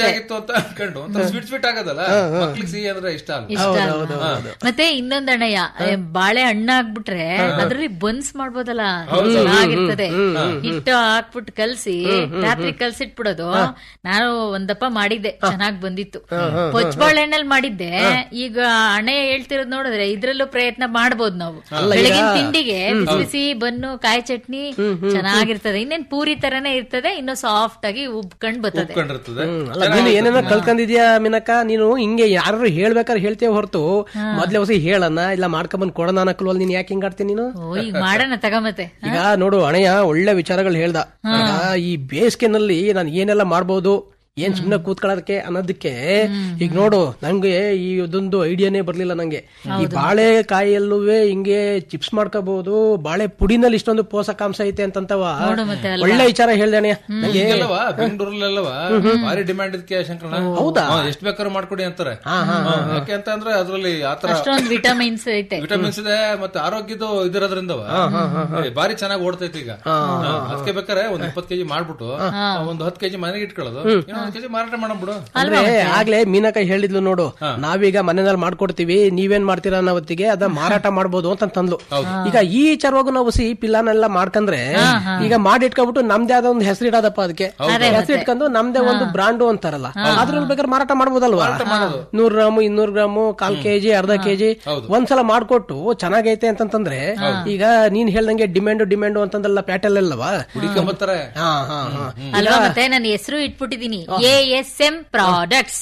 ಅಂತ ಅನ್ಕೊಂಡು ಒಂಥರ ಸ್ವೀಟ್ ಸ್ವೀಟ್ ಆಗೋದಲ್ಲ ಮಕ್ಳಿಗೆ ಸಿಹಿ ಅಂದ್ರೆ ಇಷ್ಟ ಅಲ್ಲ ಇಷ್ಟ ಅಲ್ವಾ? ಮತ್ತೆ ಇನ್ನೊಂದಣ್ಣಯ್ಯ ಏ, ಬಾಳೆ ಹಣ್ಣಾಗ್ಬಿಟ್ರೆ ಅದ್ರಲ್ಲಿ ಬನ್ಸ್ ಮಾಡ್ಬೋದಲ್ಲ ಚೆನ್ನಾಗಿರ್ತದೆ ಹಿಟ್ಟು ಹಾಕ್ಬಿಟ್ಟು ಕಲ್ಸಿ ರಾತ್ರಿ ಕಲ್ಸಿಟ್ಬಿಡೋದು ನಾನು ಒಂದಪ್ಪ ಮಾಡಿದ್ದೆ ಚೆನ್ನಾಗ್ ಬಂದಿತ್ತು ಪೊಚ್ ಬಾಳೆಹಣ್ಣಲ್ಲಿ ಮಾಡಿದ್ದೆ ಈಗ ಹಣೆ ಹೇಳ್ತಿರೋದ್ ನೋಡಿದ್ರೆ ಇದ್ರಲ್ಲೂ ಪ್ರಯತ್ನ ಮಾಡ್ಬೋದು ನಾವು ಬೆಳಗಿನ ತಿಂಡಿಗೆ ಬಿಸಿ ಬಿಸಿ ಬನ್ನು ಕಾಯಿ ಚಟ್ನಿ ಚೆನ್ನಾಗಿರ್ತದೆ ಇನ್ನೇನ್ ಪೂರಿ ತರನೇ ಇರ್ತದೆ ಇನ್ನು ಸಾಫ್ಟ್ ಆಗಿ ಉಬ್ಕೊಂಡ್ ಬರ್ತದೆ ಉಪ್ಕೊಂಡಿರ್ತದೆ ಅಲ್ಲ ನೀನು ಏನೇನೋ ಕಲ್ಕೊಂಡಿದ್ಯಾ ಮಿನಕ ನೀನು ಹಿಂಗೆ ಯಾರು ಹೇಳ್ಬೇಕಾದ್ರೆ ಹೇಳ್ತೇವೆ ಹೊರತು ಮೊದ್ಲೇ ಹೊಸ ಹೇಳಣ್ಣ ಇಲ್ಲ ಮಾಡ್ಕೊಂಬಂದ್ ಕೊಡೋಣ ಅನ್ನಕ್ಕಲ್ವಲ್ಲ ನೀನ್ ಯಾಕೆ ಹಿಂಗಾಡ್ತೀನಿ ನೀನು ಓ ಈಗ ಮಾಡೋಣ ತಗಮತ್ತೆ ಈಗ ನೋಡು ಅಣಯ್ಯ ಒಳ್ಳೆ ವಿಚಾರಗಳು ಹೇಳ್ದ ಈಗ ಈ ಬೇಸಿಗೆನಲ್ಲಿ ನಾನು ಏನೆಲ್ಲ ಮಾಡ್ಬೋದು ಏನ್ ಸುಮ್ನೆ ಕೂತ್ಕೊಳ್ಳೋದಕ್ಕೆ ಅನ್ನೋದಕ್ಕೆ ಈಗ ನೋಡು ನಂಗೆ ಈ ಇದೊಂದು ಐಡಿಯಾನೇ ಬರ್ಲಿಲ್ಲ ನಂಗೆ ಈ ಬಾಳೆಕಾಯಲ್ಲೂ ಹಿಂಗೆ ಚಿಪ್ಸ್ ಮಾಡ್ಕೋಬಹುದು ಬಾಳೆ ಪುಡಿನಲ್ಲಿ ಇಷ್ಟೊಂದು ಪೋಷಕಾಂಶ ಐತೆ ಅಂತಂತವ ಒಳ್ಳೆ ವಿಚಾರ ಹೇಳ್ದೆ ಅಣಯ್ಯ ನಂಗೆ ಅಲ್ಲವ ಬೆಂಗಳೂರಲ್ಲೆಲ್ಲವ ಭಾರಿ ಡಿಮ್ಯಾಂಡ್ ಇದಕ್ಕೆ ಶಂಕರಣ ಹೌದಾ? ಹಾ, ಎಷ್ಟ್ ಬೇಕಾದ್ರೂ ಮಾಡ್ಕೊಡಿ ಅಂತಾರೆ ಹಾ, ಯಾಕೆ ಅಂತ ಅಂದ್ರೆ ಅದ್ರಲ್ಲಿ ಆತರ ಅಷ್ಟೊಂದ್ ವಿಟಮಿನ್ಸ್ ಐತೆ ವಿಟಮಿನ್ಸ್ ಇದೆ ಮತ್ತೆ ಆರೋಗ್ಯದ ಇದಿರೋದ್ರಿಂದವ ಏ, ಬಾರಿ ಚೆನ್ನಾಗಿ ಓಡ್ತೈತಿ ಈಗ ಹಾ, ಅದಕ್ಕೆ ಬೇಕಾರೆ ಒಂದ್ ಇಪ್ಪತ್ ಕೆಜಿ ಮಾಡ್ಬಿಟ್ಟು ಒಂದ್ ಹತ್ತು ಕೆಜಿ ಮನೆಗೆ ಇಟ್ಕೊಳ್ಳೋದು ಇನ್ನೊಂದ್ ಕೆಜಿ ಮಾರಾಟ ಮಾಡಬಿಡು ಅಂದ್ರೆ ಆಗ್ಲೇ ಮೀನಕಾಯಿ ಹೇಳಿದ್ಲು ನೋಡು ನಾವೀಗ ಮನೆಯಲ್ಲಿ ಮಾಡ್ಕೊಡ್ತೀವಿ ನೀವೇನ್ ಮಾಡ್ತೀರಾ ಅನ್ನೋ ಹೊತ್ತಿಗೆ ಅದ ಮಾರಾಟ ಮಾಡ್ಬೋದು ಅಂತ ತಂದ್ಲು ಈಗ ಈ ವಿಚಾರವಾಗೂ ನಾವು ಸಿ ಪಿಲ್ಲಾನೆಲ್ಲ ಮಾಡ್ಕಂದ್ರೆ ಈಗ ಮಾಡಿಟ್ಕೊಬಿಟ್ಟು ನಮ್ದೇ ಆದ ಒಂದು ಹೆಸರಿಡೋದಪ್ಪ ಅದಕ್ಕೆ ಹೆಸರು ಇಟ್ಕೊಂಡು ನಮ್ದೇ ಒಂದು ಬ್ರಾಂಡು ಅಂತಾರಲ್ಲ ಅದ್ರಲ್ಲಿ ಬೇಕಾದ್ರೆ ಮಾರಾಟ ಮಾಡ್ಬೋದಲ್ವಾ ನೂರ್ ಗ್ರಾಮು ಇನ್ನೂರ್ ಗ್ರಾಮು ಕಾಲ್ ಕೆಜಿ ಅರ್ಧ ಕೆಜಿ ಒಂದ್ಸಲ ಮಾಡ್ಕೊಟ್ಟು ಚೆನ್ನಾಗೈತೆ ಅಂತಂತಂದ್ರೆ ಈಗ ನೀನ್ ಹೇಳ್ದಂಗೆ ಡಿಮ್ಯಾಂಡು ಡಿಮ್ಯಾಂಡು ಅಂತಂದಲ್ಲ ಪ್ಯಾಟೆಲ್ ಅಲ್ವಾ ಹುಡುಕೊಂಬತ್ತಾರೆ ಹಾ ಹಾ ಹಾ ಅಲ್ವಾ ಮತ್ತೆ ನನ್ನ ಹೆಸರು ಇಟ್ಬಿಟ್ಟಿದೀನಿ ಎ ಎಸ್ ಎಂ ಪ್ರಾಡಕ್ಟ್ಸ್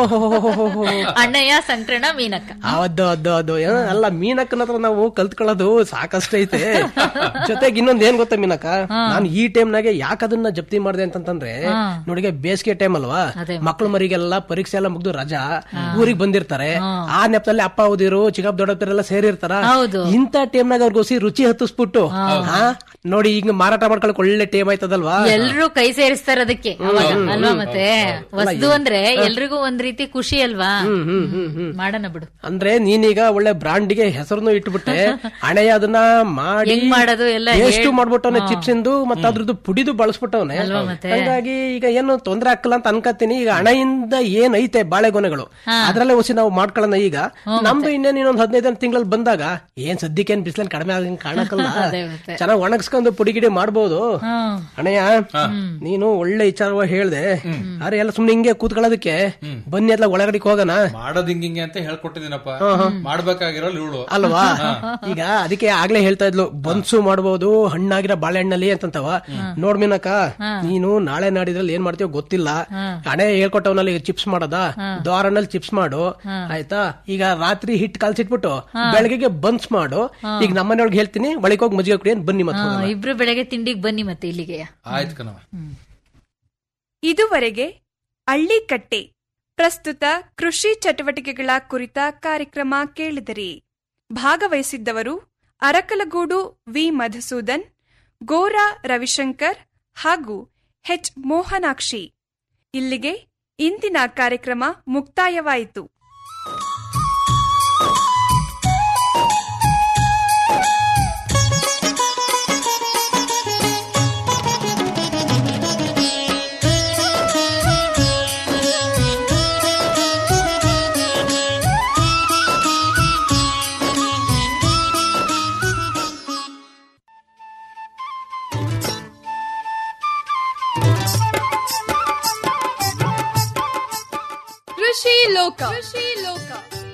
ಓಹೋ ಅಣ್ಣಯ್ಯ ಸಂಕ್ರಣ ಮೀನಕ್ಕ ಅದು ಅದು ಅದು ಏನ್ ಅಲ್ಲ ಮೀನಕ್ಕನ ಹತ್ರ ನಾವು ಕಲ್ತ್ಕೊಳ್ಳೋದು ಸಾಕಷ್ಟೈತೆ ಜೊತೆಗೆ ಇನ್ನೊಂದ್ ಏನ್ ಗೊತ್ತಾ ಮೀನಕ್ಕ ನಾನು ಈ ಟೈಮ್ನಾಗೆ ಯಾಕೆ ಅದನ್ನ ಜಪ್ತಿ ಮಾಡಿದೆ ಅಂತಂತಂದ್ರೆ ನೋಡಿಗೆ ಬೇಸಿಗೆ ಟೈಮ್ ಅಲ್ವಾ ಮಕ್ಳು ಮರಿಗೆಲ್ಲ ಪರೀಕ್ಷೆ ಎಲ್ಲ ಮುಗ್ದು ರಜಾ ಊರಿಗೆ ಬಂದಿರ್ತಾರೆ ಆ ನೆಪದಲ್ಲಿ ಅಪ್ಪ ಓದಿರು ಚಿಕ್ಕಪ್ಪ ದೊಡ್ಡಪ್ಪರೆಲ್ಲ ಸೇರಿರ್ತಾರ ಹೌದು. ಇಂಥ ಟೈಮ್ನಾಗ ಅವ್ರಿಗೋಸಿ ರುಚಿ ಹತ್ತಿಸ್ಬಿಟ್ಟು ಹಾ ನೋಡಿ ಈಗ ಮಾರಾಟ ಮಾಡ್ಕೊಳಕ್ ಒಳ್ಳೆ ಟೈಮ್ ಆಯ್ತದಲ್ವಾ ಎಲ್ರು ಕೈ ಸೇರಿಸ್ತಾರ ಅದಕ್ಕೆ ಅವಾಗ ಅಲ್ವಾ ಮತ್ತೆ ವಸ್ತು ಅಂದ್ರೆ ಎಲ್ರಿಗೂ ಒಂದ್ ರೀತಿ ಖುಷಿ ಅಲ್ವಾ ಮಾಡೋಣ ಬಿಡು ಅಂದ್ರೆ ನೀನೀಗ ಒಳ್ಳೆ ಬ್ರಾಂಡ್ಗೆ ಹೆಸರನ್ನು ಇಟ್ಬಿಟ್ಟೆ ಹಣೆಯ ಅದನ್ನ ಮಾಡಿ ಹೆಂಗ್ ಮಾಡೋದು ಎಲ್ಲ ಎಷ್ಟು ಹೇಳ್- ಮಾಡ್ಬಿಟ್ಟವನೆ ಚಿಪ್ಸ್ ಇಂದು ಮತ್ತೆ ಅದ್ರದ್ದು ಪುಡಿದು ಬಳಸ್ಬಿಟ್ಟವನೆ ಅಲ್ವಾ ಮತ್ತೆ? ಹಂಗಾಗಿ ಈಗ ಏನು ತೊಂದ್ರೆ ಹಾಕಲ್ಲ ಅಂತ ಅನ್ಕತೀನಿ ಈಗ ಹಣೆಯಿಂದ ಏನ್ ಐತೆ ಬಾಳೆಗೊನೆಗಳು ಅದ್ರಲ್ಲೇ ಹೊಸಿ ನಾವು ಮಾಡ್ಕೊಳ್ಳೋಣ ಈಗ ನಮ್ದು ಇನ್ನೇನು ಇನ್ನೊಂದ್ ಹದಿನೈದು ತಿಂಗಳಲ್ಲಿ ಬಂದಾಗ ಏನ್ ಸದ್ಯಕ್ಕೆ ಏನ್ ಬಿಸಿಲಲ್ಲಿ ಕಡಿಮೆ ಆಗಂಗ್ ಕಾಣಕ್ಕಲ್ಲ ಅದೇ ಮತ್ತೆ. ಚೆನ್ನಾಗಿ ಒಣಗಿಸ್ಕೊಂಡು ಪುಡಿ ಗಿಡಿ ಮಾಡ್ಬೋದು ಹ್ಮ್ ಅಣ್ಣಯ್ಯ ನೀನು ಒಳ್ಳೆ ವಿಚಾರವಾಗಿ ಹೇಳ್ದೆ ಅರೆ ಎಲ್ಲ ಸುಮ್ನೆ ಹಿಂಗೆ ಕೂತ್ಕೊಳ್ಳೋದಕ್ಕೆ ಬನ್ನಿ ಎಲ್ಲ ಒಳಗಡೆಗೆ ಹೋಗೋಣ ಮಾಡೋದ್ ಹಿಂಗ್ ಹಿಂಗೆ ಅಂತ ಹೇಳ್ಕೊಟ್ಟಿದ್ದೀನಪ್ಪ ಮಾಡ್ಬೇಕಾಗಿರೋಲ್ ಇವಳು ಅಲ್ವಾ ಈಗ ಅದಕ್ಕೆ ಆಗ್ಲೇ ಹೇಳ್ತಾ ಇದ್ಲು ಬನ್ಸು ಮಾಡ್ಬೋದು ಹಣ್ಣಾಗಿರೋ ಬಾಳೆಹಣ್ಣಲ್ಲಿ ಅಂತಂತವ ನೋಡ್ ಮೀನಕ್ಕ ನೀನು ನಾಳೆ ನಾಡಿದ್ರಲ್ಲಿ ಏನ್ ಮಾಡ್ತೀವೋ ಗೊತ್ತಿಲ್ಲ ಹಣೆ ಹೇಳ್ಕೊಟ್ಟವನಲ್ಲಿ ಚಿಪ್ಸ್ ಮಾಡೋದ ದ್ವಾರನಲ್ಲಿ ಚಿಪ್ಸ್ ಮಾಡು ಆಯ್ತಾ ಈಗ ರಾತ್ರಿ ಹಿಟ್ ಕಲ್ಸಿಟ್ಬಿಟ್ಟು ಬೆಳಗ್ಗೆ ಬನ್ಸ್ ಮಾಡು ಈಗ ನಮ್ಮನೆಯೊಳಗೆ ಹೇಳ್ತೀನಿ ಬಳಿಕ ಹೋಗಿ ಮಜ್ಜಿಗೆ ಕುಡಿ ಅಂತ ಬನ್ನಿ ಮತ್ತೆ ಹಾ, ಹೋಗೋಣ. ಇಬ್ರು ಬೆಳಗ್ಗೆ ತಿಂಡಿಗೆ ಬನ್ನಿ ಮತ್ತೆ ಇಲ್ಲಿಗೆ ಆಯ್ತು ಕಣವ ಇದುವರೆಗೆ ಹಳ್ಳಿಕಟ್ಟೆ ಪ್ರಸ್ತುತ ಕೃಷಿ ಚಟುವಟಿಕೆಗಳ ಕುರಿತ ಕಾರ್ಯಕ್ರಮ ಕೇಳಿದಿರಿ ಭಾಗವಹಿಸಿದ್ದವರು ಅರಕಲಗೂಡು ವಿ ಮಧುಸೂದನ್ ಗೋರಾ ರವಿಶಂಕರ್ ಹಾಗೂ ಹೆಚ್ ಮೋಹನಾಕ್ಷಿ ಇಲ್ಲಿಗೆ ಇಂದಿನ ಕಾರ್ಯಕ್ರಮ ಮುಕ್ತಾಯವಾಯಿತು ಕೃಷಿ ಲೋಕ ಕೃಷಿ ಲೋಕ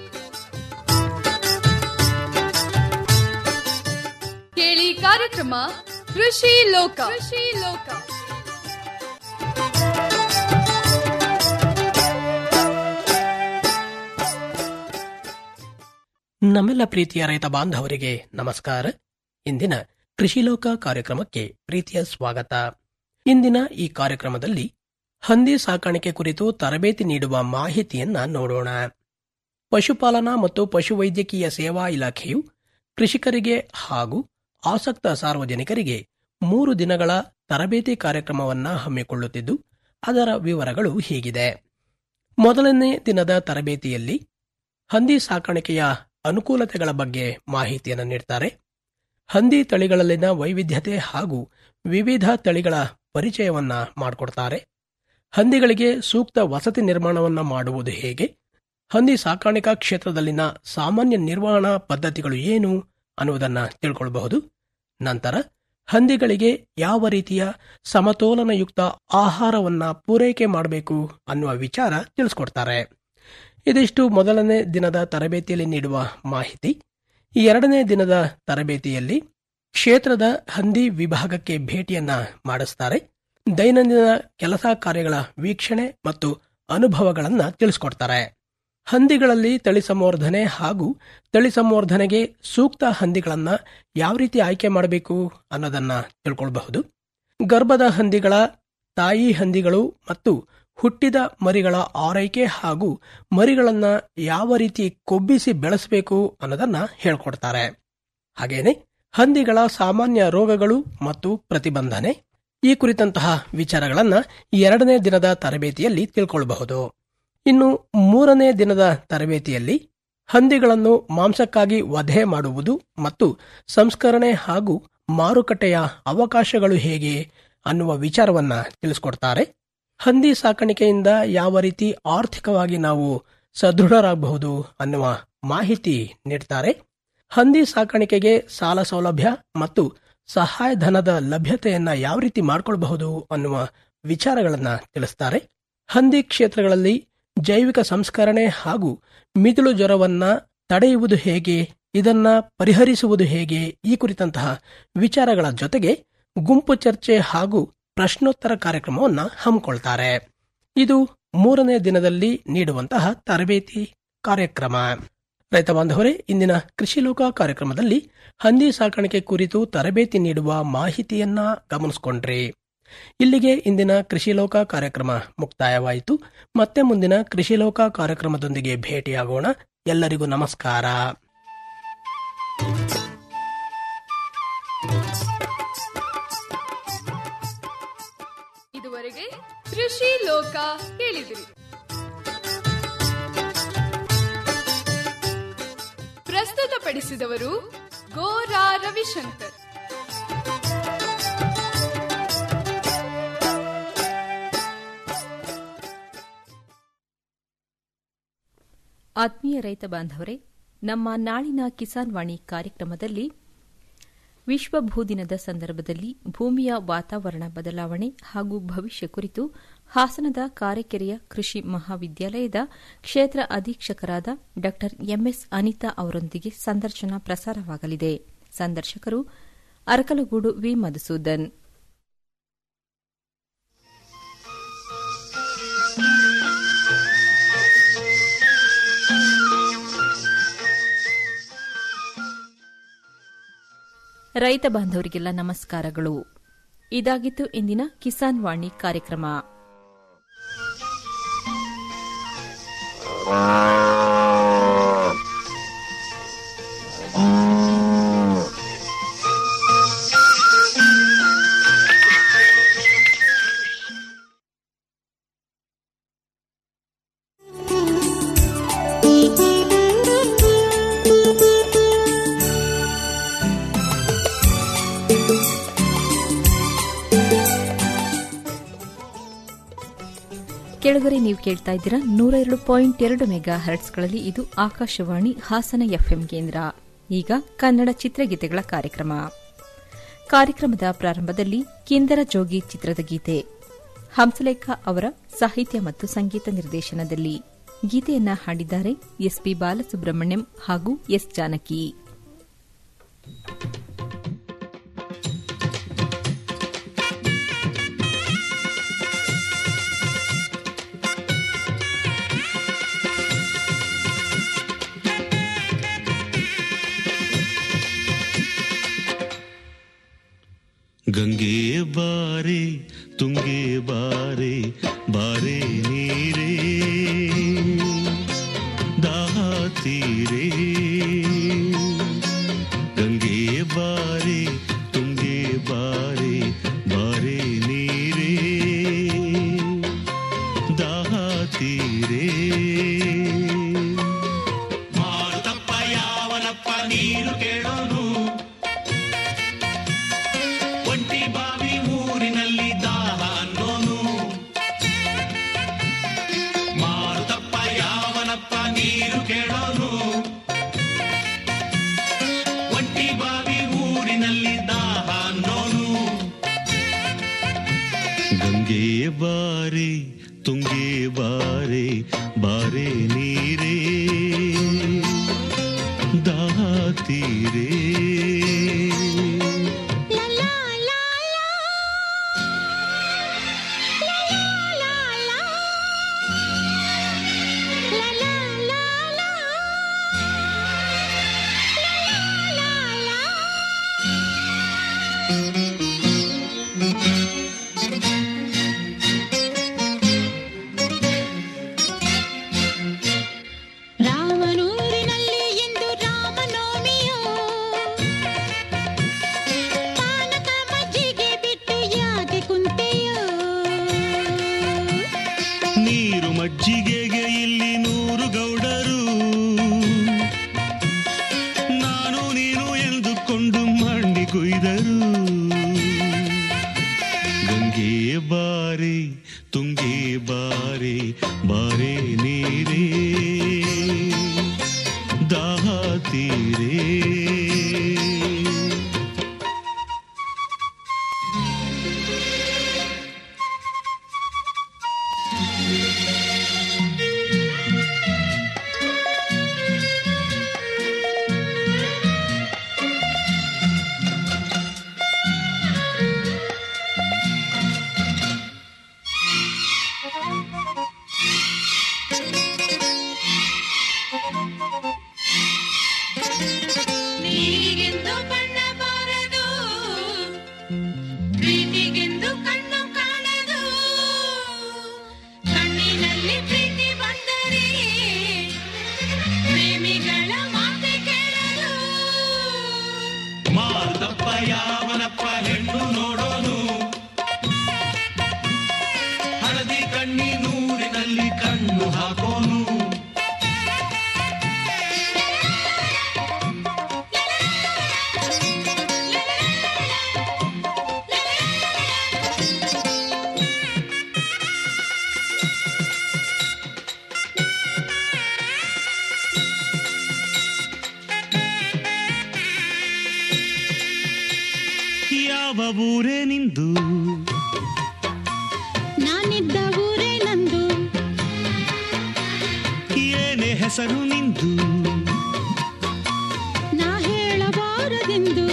ಕೇಳಿ ಕಾರ್ಯಕ್ರಮ ಕೃಷಿ ಲೋಕ ಕೃಷಿ ಲೋಕ ನಮ್ಮೆಲ್ಲ ಪ್ರೀತಿಯ ರೈತ ಬಾಂಧವರಿಗೆ ನಮಸ್ಕಾರ ಇಂದಿನ ಕೃಷಿ ಲೋಕ ಕಾರ್ಯಕ್ರಮಕ್ಕೆ ಪ್ರೀತಿಯ ಸ್ವಾಗತ ಇಂದಿನ ಈ ಕಾರ್ಯಕ್ರಮದಲ್ಲಿ ಹಂದಿ ಸಾಕಾಣಿಕೆ ಕುರಿತು ತರಬೇತಿ ನೀಡುವ ಮಾಹಿತಿಯನ್ನ ನೋಡೋಣ ಪಶುಪಾಲನಾ ಮತ್ತು ಪಶುವೈದ್ಯಕೀಯ ಸೇವಾ ಇಲಾಖೆಯು ಕೃಷಿಕರಿಗೆ ಹಾಗೂ ಆಸಕ್ತ ಸಾರ್ವಜನಿಕರಿಗೆ ಮೂರು ದಿನಗಳ ತರಬೇತಿ ಕಾರ್ಯಕ್ರಮವನ್ನ ಹಮ್ಮಿಕೊಳ್ಳುತ್ತಿದ್ದು ಅದರ ವಿವರಗಳು ಹೀಗಿದೆ ಮೊದಲನೇ ದಿನದ ತರಬೇತಿಯಲ್ಲಿ ಹಂದಿ ಸಾಕಾಣಿಕೆಯ ಅನುಕೂಲತೆಗಳ ಬಗ್ಗೆ ಮಾಹಿತಿಯನ್ನು ನೀಡ್ತಾರೆ ಹಂದಿ ತಳಿಗಳಲ್ಲಿನ ವೈವಿಧ್ಯತೆ ಹಾಗೂ ವಿವಿಧ ತಳಿಗಳ ಪರಿಚಯವನ್ನ ಮಾಡಿಕೊಡ್ತಾರೆ ಹಂದಿಗಳಿಗೆ ಸೂಕ್ತ ವಸತಿ ನಿರ್ಮಾಣವನ್ನ ಮಾಡುವುದು ಹೇಗೆ ಹಂದಿ ಸಾಕಾಣಿಕಾ ಕ್ಷೇತ್ರದಲ್ಲಿನ ಸಾಮಾನ್ಯ ನಿರ್ವಹಣಾ ಪದ್ಧತಿಗಳು ಏನು ಅನ್ನುವುದನ್ನ ತಿಳ್ಕೊಳ್ಬಹುದು ನಂತರ ಹಂದಿಗಳಿಗೆ ಯಾವ ರೀತಿಯ ಸಮತೋಲನಯುಕ್ತ ಆಹಾರವನ್ನ ಪೂರೈಕೆ ಮಾಡಬೇಕು ಅನ್ನುವ ವಿಚಾರ ತಿಳಿಸ್ಕೊಡ್ತಾರೆ ಇದಿಷ್ಟು ಮೊದಲನೇ ದಿನದ ತರಬೇತಿಯಲ್ಲಿ ನೀಡುವ ಮಾಹಿತಿ ಈ ಎರಡನೇ ದಿನದ ತರಬೇತಿಯಲ್ಲಿ ಕ್ಷೇತ್ರದ ಹಂದಿ ವಿಭಾಗಕ್ಕೆ ಭೇಟಿಯನ್ನ ಮಾಡಿಸ್ತಾರೆ ದೈನಂದಿನ ಕೆಲಸ ಕಾರ್ಯಗಳ ವೀಕ್ಷಣೆ ಮತ್ತು ಅನುಭವಗಳನ್ನ ತಿಳಿಸ್ಕೊಡ್ತಾರೆ ಹಂದಿಗಳಲ್ಲಿ ತಳಿ ಸಂವರ್ಧನೆ ಹಾಗೂ ತಳಿ ಸಂವರ್ಧನೆಗೆ ಸೂಕ್ತ ಹಂದಿಗಳನ್ನ ಯಾವ ರೀತಿ ಆಯ್ಕೆ ಮಾಡಬೇಕು ಅನ್ನೋದನ್ನ ತಿಳ್ಕೊಳ್ಬಹುದು ಗರ್ಭದ ಹಂದಿಗಳ ತಾಯಿ ಹಂದಿಗಳು ಮತ್ತು ಹುಟ್ಟಿದ ಮರಿಗಳ ಆರೈಕೆ ಹಾಗೂ ಮರಿಗಳನ್ನ ಯಾವ ರೀತಿ ಕೊಬ್ಬಿಸಿ ಬೆಳೆಸಬೇಕು ಅನ್ನೋದನ್ನ ಹೇಳ್ಕೊಡ್ತಾರೆ ಹಾಗೇನೆ ಹಂದಿಗಳ ಸಾಮಾನ್ಯ ರೋಗಗಳು ಮತ್ತು ಪ್ರತಿಬಂಧನೆ ಈ ಕುರಿತಂತಹ ವಿಚಾರಗಳನ್ನ ಎರಡನೇ ದಿನದ ತರಬೇತಿಯಲ್ಲಿ ತಿಳ್ಕೊಳ್ಬಹುದು ಇನ್ನು ಮೂರನೇ ದಿನದ ತರಬೇತಿಯಲ್ಲಿ ಹಂದಿಗಳನ್ನು ಮಾಂಸಕ್ಕಾಗಿ ವಧೆ ಮಾಡುವುದು ಮತ್ತು ಸಂಸ್ಕರಣೆ ಹಾಗೂ ಮಾರುಕಟ್ಟೆಯ ಅವಕಾಶಗಳು ಹೇಗೆ ಅನ್ನುವ ವಿಚಾರವನ್ನ ತಿಳಿಸ್ಕೊಡ್ತಾರೆ ಹಂದಿ ಸಾಕಾಣಿಕೆಯಿಂದ ಯಾವ ರೀತಿ ಆರ್ಥಿಕವಾಗಿ ನಾವು ಸದೃಢರಾಗಬಹುದು ಅನ್ನುವ ಮಾಹಿತಿ ನೀಡ್ತಾರೆ ಹಂದಿ ಸಾಕಾಣಿಕೆಗೆ ಸಾಲ ಸೌಲಭ್ಯ ಮತ್ತು ಸಹಾಯಧನದ ಲಭ್ಯತೆಯನ್ನ ಯಾವ ರೀತಿ ಮಾಡ್ಕೊಳ್ಬಹುದು ಅನ್ನುವ ವಿಚಾರಗಳನ್ನ ತಿಳಿಸ್ತಾರೆ ಹಂದಿ ಕ್ಷೇತ್ರಗಳಲ್ಲಿ ಜೈವಿಕ ಸಂಸ್ಕರಣೆ ಹಾಗೂ ಮಿದುಳು ಜ್ವರವನ್ನ ತಡೆಯುವುದು ಹೇಗೆ ಇದನ್ನ ಪರಿಹರಿಸುವುದು ಹೇಗೆ ಈ ಕುರಿತಂತಹ ವಿಚಾರಗಳ ಜೊತೆಗೆ ಗುಂಪು ಚರ್ಚೆ ಹಾಗೂ ಪ್ರಶ್ನೋತ್ತರ ಕಾರ್ಯಕ್ರಮವನ್ನ ಹಮ್ಮಿಕೊಳ್ತಾರೆ ಇದು ಮೂರನೇ ದಿನದಲ್ಲಿ ನೀಡುವಂತಹ ತರಬೇತಿ ಕಾರ್ಯಕ್ರಮ ರೈತ ಬಾಂಧವರೇ ಇಂದಿನ ಕೃಷಿ ಲೋಕ ಕಾರ್ಯಕ್ರಮದಲ್ಲಿ ಹಂದಿ ಸಾಕಾಣಿಕೆ ಕುರಿತು ತರಬೇತಿ ನೀಡುವ ಮಾಹಿತಿಯನ್ನ ಗಮನಿಸಿಕೊಂಡ್ರಿ ಇಲ್ಲಿಗೆ ಇಂದಿನ ಕೃಷಿ ಲೋಕ ಕಾರ್ಯಕ್ರಮ ಮುಕ್ತಾಯವಾಯಿತು ಮತ್ತೆ ಮುಂದಿನ ಕೃಷಿ ಲೋಕ ಕಾರ್ಯಕ್ರಮದೊಂದಿಗೆ ಭೇಟಿಯಾಗೋಣ ಎಲ್ಲರಿಗೂ ನಮಸ್ಕಾರ ಇದುವರೆಗೆ ಕೃಷಿ ಲೋಕ ಕೇಳಿದಿರಿ ಪ್ರಸ್ತುತಪಡಿಸಿದವರು ಗೋರಾ ರವಿಶಂಕರ್ ಆತ್ಮೀಯ ರೈತ ಬಾಂಧವರೇ ನಮ್ಮ ನಾಳಿನ ಕಿಸಾನ್ ವಾಣಿ ಕಾರ್ಯಕ್ರಮದಲ್ಲಿ ವಿಶ್ವ ಭೂದಿನದ ಸಂದರ್ಭದಲ್ಲಿ ಭೂಮಿಯ ವಾತಾವರಣ ಬದಲಾವಣೆ ಹಾಗೂ ಭವಿಷ್ಯ ಕುರಿತು ಹಾಸನದ ಕಾರೆಕೆರೆಯ ಕೃಷಿ ಮಹಾವಿದ್ಯಾಲಯದ ಕ್ಷೇತ್ರ ಅಧೀಕ್ಷಕರಾದ ಡಾ ಎಂಎಸ್ ಅನಿತಾ ಅವರೊಂದಿಗೆ ಸಂದರ್ಶನ ಪ್ರಸಾರವಾಗಲಿದೆ ಸಂದರ್ಶಕರು ಅರಕಲಗೂಡು ವಿ ಮಧುಸೂದನ್ ರೈತ ಬಾಂಧವರಿಗೆಲ್ಲ ನಮಸ್ಕಾರಗಳು ಇದಾಗಿತ್ತು ಇಂದಿನ ಕಿಸಾನ್ ವಾಣಿ ಕಾರ್ಯಕ್ರಮ ಕೆಳಗರೆ ನೀವು ಕೇಳ್ತಾ ಇದ್ದೀರಾ ನೂರ ಎರಡು ಪಾಯಿಂಟ್ ಎರಡು ಮೆಗಾ ಹರ್ಟ್ಸ್ಗಳಲ್ಲಿ ಇದು ಆಕಾಶವಾಣಿ ಹಾಸನ ಎಫ್ಎಂ ಕೇಂದ್ರ ಈಗ ಕನ್ನಡ ಚಿತ್ರಗೀತೆಗಳ ಕಾರ್ಯಕ್ರಮ ಕಾರ್ಯಕ್ರಮದ ಪ್ರಾರಂಭದಲ್ಲಿ ಕಿಂದರ ಜೋಗಿ ಚಿತ್ರದ ಗೀತೆ ಹಂಸಲೇಖ ಅವರ ಸಾಹಿತ್ಯ ಮತ್ತು ಸಂಗೀತ ನಿರ್ದೇಶನದಲ್ಲಿ ಗೀತೆಯನ್ನ ಹಾಡಿದ್ದಾರೆ ಎಸ್ಪಿ ಬಾಲಸುಬ್ರಹ್ಮಣ್ಯಂ ಹಾಗೂ ಎಸ್ ಜಾನಕಿ ಗಂಗೆ ಬಾರೆ ತುಂಗೆ ಬಾರೆ ಬಾರೆ ನೀರೇ ದಾಹ ತೀರೆ ಗಂಗೆ ಬಾರೆ ತುಂಗೆ ಬಾರೆ ಬಾರೆ ನೀರೇ ದಾಹ ತೀರೆ ಮಾತಪ್ಪ ಯಾವನಪ್ಪ ನೀರು ಕೇಳೋನು ಒಂಟಿ ಬಾವಿ ಊರಿನಲ್ಲಿ ದಾಹ ಅನ್ನೋನು ಬಾರೆ ನೀರೇ ದಾಹ ತೀರೇ ರಾಮನೂರಿನಲ್ಲಿ ಇಂದು ರಾಮನವಮಿಯೋ ಪಾನಕ ಮಜ್ಜಿಗೆ ಬಿಟ್ಟು ಯಾಕೆ ಕುಂತೆಯೋ ನೀರು ಮಜ್ಜಿಗೆಗೆ ಇಲ್ಲಿ ನೂರು ಗೌಡರು ನಾನು ನೀನು ಎಂದುಕೊಂಡು ಮಂಡಿ ಕೊಯ್ದರು ಗಂಗೆ ಬಾರೆ ತುಂಗೆ ಬಾರೆ ಬಾರೆ ನೀರೇ ದಾಹ ತೀರೇ ನೀರಿಗೆಂದು ಬಣ್ಣ ಬಾರದು ಪ್ರೀತಿಗೆಂದು ಕಣ್ಣು ಕಾಣದು ಕಣ್ಣಿನಲ್ಲಿ ಪ್ರೀತಿ ಬಂದರೆ ಪ್ರೇಮಿಗಳ ಮಾತೆ ಕೇಳದು ಮಾರುತಪ್ಪ ಯಾವನಪ್ಪ ಹೆಣ್ಣು ನೋಡೋನು ಹಳದಿ ಕಣ್ಣಿ ನೂರಿನಲ್ಲಿ ಕಣ್ಣು ಹಾಕೋನು ಯಾವ ಊರೇ ನಿಂದು ನಾನಿದ್ದ ಊರೇ ನಂದು ಏನೇ ಹೆಸರು ನಿಂದು ನಾ ಹೇಳಬಾರದೆಂದು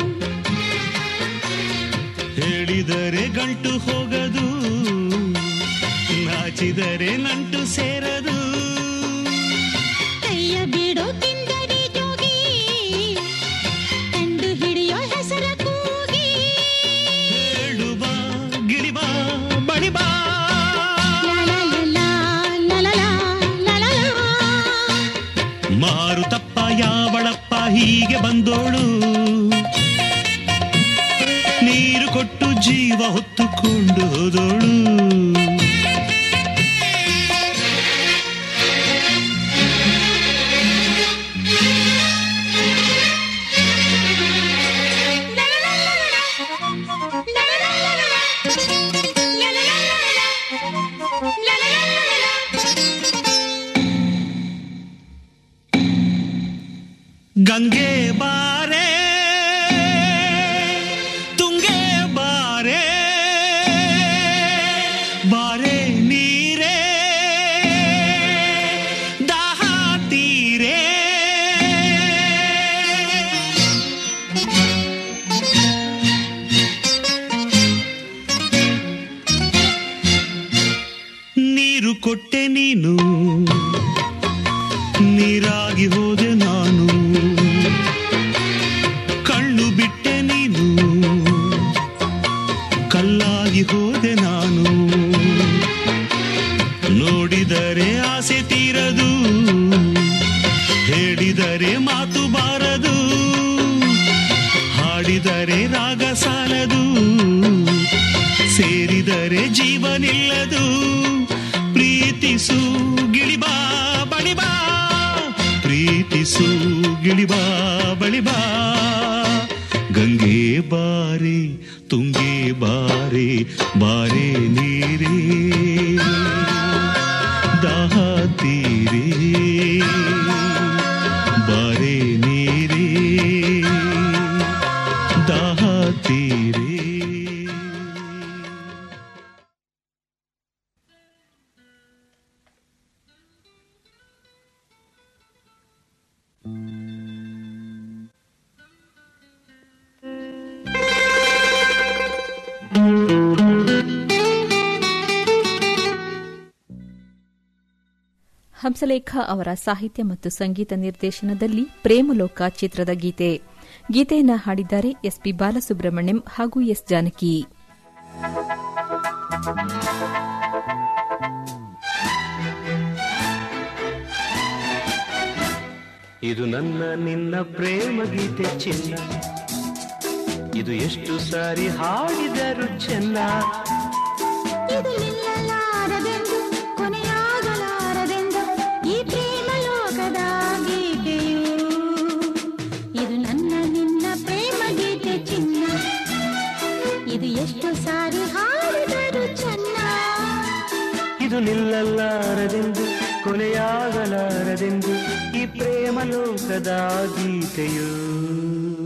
ಹೇಳಿದರೆ ಗಂಟು ಹೋಗದು ನಾಚಿದರೆ ನಂಟು ಸೇರದು ಕೈಯ ಬಿಡೋ ಕಿಂದರಿ ಜೋಗಿ ಕಂಡು ಹಿಡಿಯೋ ಹೆಸರ ಕೂಗಿ ಹೇಳು ಬಾ ಗಿಳಿ ಬಾ ಬಳಿ ಬಾ ಮಾರುತಪ್ಪ ಯಾವಳಪ್ಪ ಹೀಗೆ ಬಂದೋಳು ನೀರು ಕೊಟ್ಟು ಜೀವ ಹೊತ್ತುಕೊಂಡು ಹೋದೋಳು ಗಂಗೆ ಬಾರೆ ತುಂಗೆ ಬಾರೆ ಬಾರೆ ನೀರೇ ದಾಹ ತೀರೇ ನೀರು ಕೊಟ್ಟೆ ನೀನು ನೀರಾಗಿ ಹೋದೆ ನಾನು ಕಳ್ಳು ಬಿಟ್ಟೆ ನೀನು ಕಲ್ಲಾಗಿ ಹೋದೆ ನಾನು ನೋಡಿದರೆ ಆಸೆ ತೀರದು ಹೇಳಿದರೆ ಮಾತು ಬಾರದು ಹಾಡಿದರೆ ರಾಗ ಸಾಲದು ಸೇರಿದರೆ ಜೀವನಿಲ್ಲದು ಪ್ರೀತಿಸು ಗಿಳಿಬಾ ಬಳಿಬಾ ಪ್ರೀತಿಸು ಗಿಳಿಬಾ ಬಳಿಬಾ ಗಂಗೆ ಬಾರೆ ತುಂಗೆ ಬಾರೆ ಬಾರೆ ನೀರೇ ದಾಹ ತೀರೇ ಬಾರೆ ನೀರೇ ದಾಹ ತೀರೇ ಹಂಸಲೇಖ ಅವರ ಸಾಹಿತ್ಯ ಮತ್ತು ಸಂಗೀತ ನಿರ್ದೇಶನದಲ್ಲಿ ಪ್ರೇಮಲೋಕ ಚಿತ್ರದ ಗೀತೆ ಗೀತೆಯನ್ನ ಹಾಡಿದ್ದಾರೆ ಎಸ್ಪಿ ಬಾಲಸುಬ್ರಹ್ಮಣ್ಯಂ ಹಾಗೂ ಎಸ್ ಜಾನಕಿ ಇದು ನನ್ನ ನಿನ್ನ ಪ್ರೇಮ ಗೀತೆ ಚಿನ್ನ ಇದು ಎಷ್ಟು ಸಾರಿ ಹಾಡಿದರು ಚೆನ್ನ ಇದು ನಿಲ್ಲಲಾರದೆಂದು ಕೊನೆಯಾಗಲಾರದೆಂದು ಈ ಪ್ರೇಮ ಲೋಕದ ಗೀತೆಯು ಇದು ನನ್ನ ನಿನ್ನ ಪ್ರೇಮ ಗೀತೆ ಚಿನ್ನ ಇದು ಎಷ್ಟು ಸಾರಿ ಹಾಡಿದರು ಚೆನ್ನ ಇದು ನಿಲ್ಲಲಾರದೆಂದು ಕೊನೆಯಾಗಲಾರದೆಂದು ಈ ಪ್ರೇಮ ಲೋಕದ ಗೀತೆಯು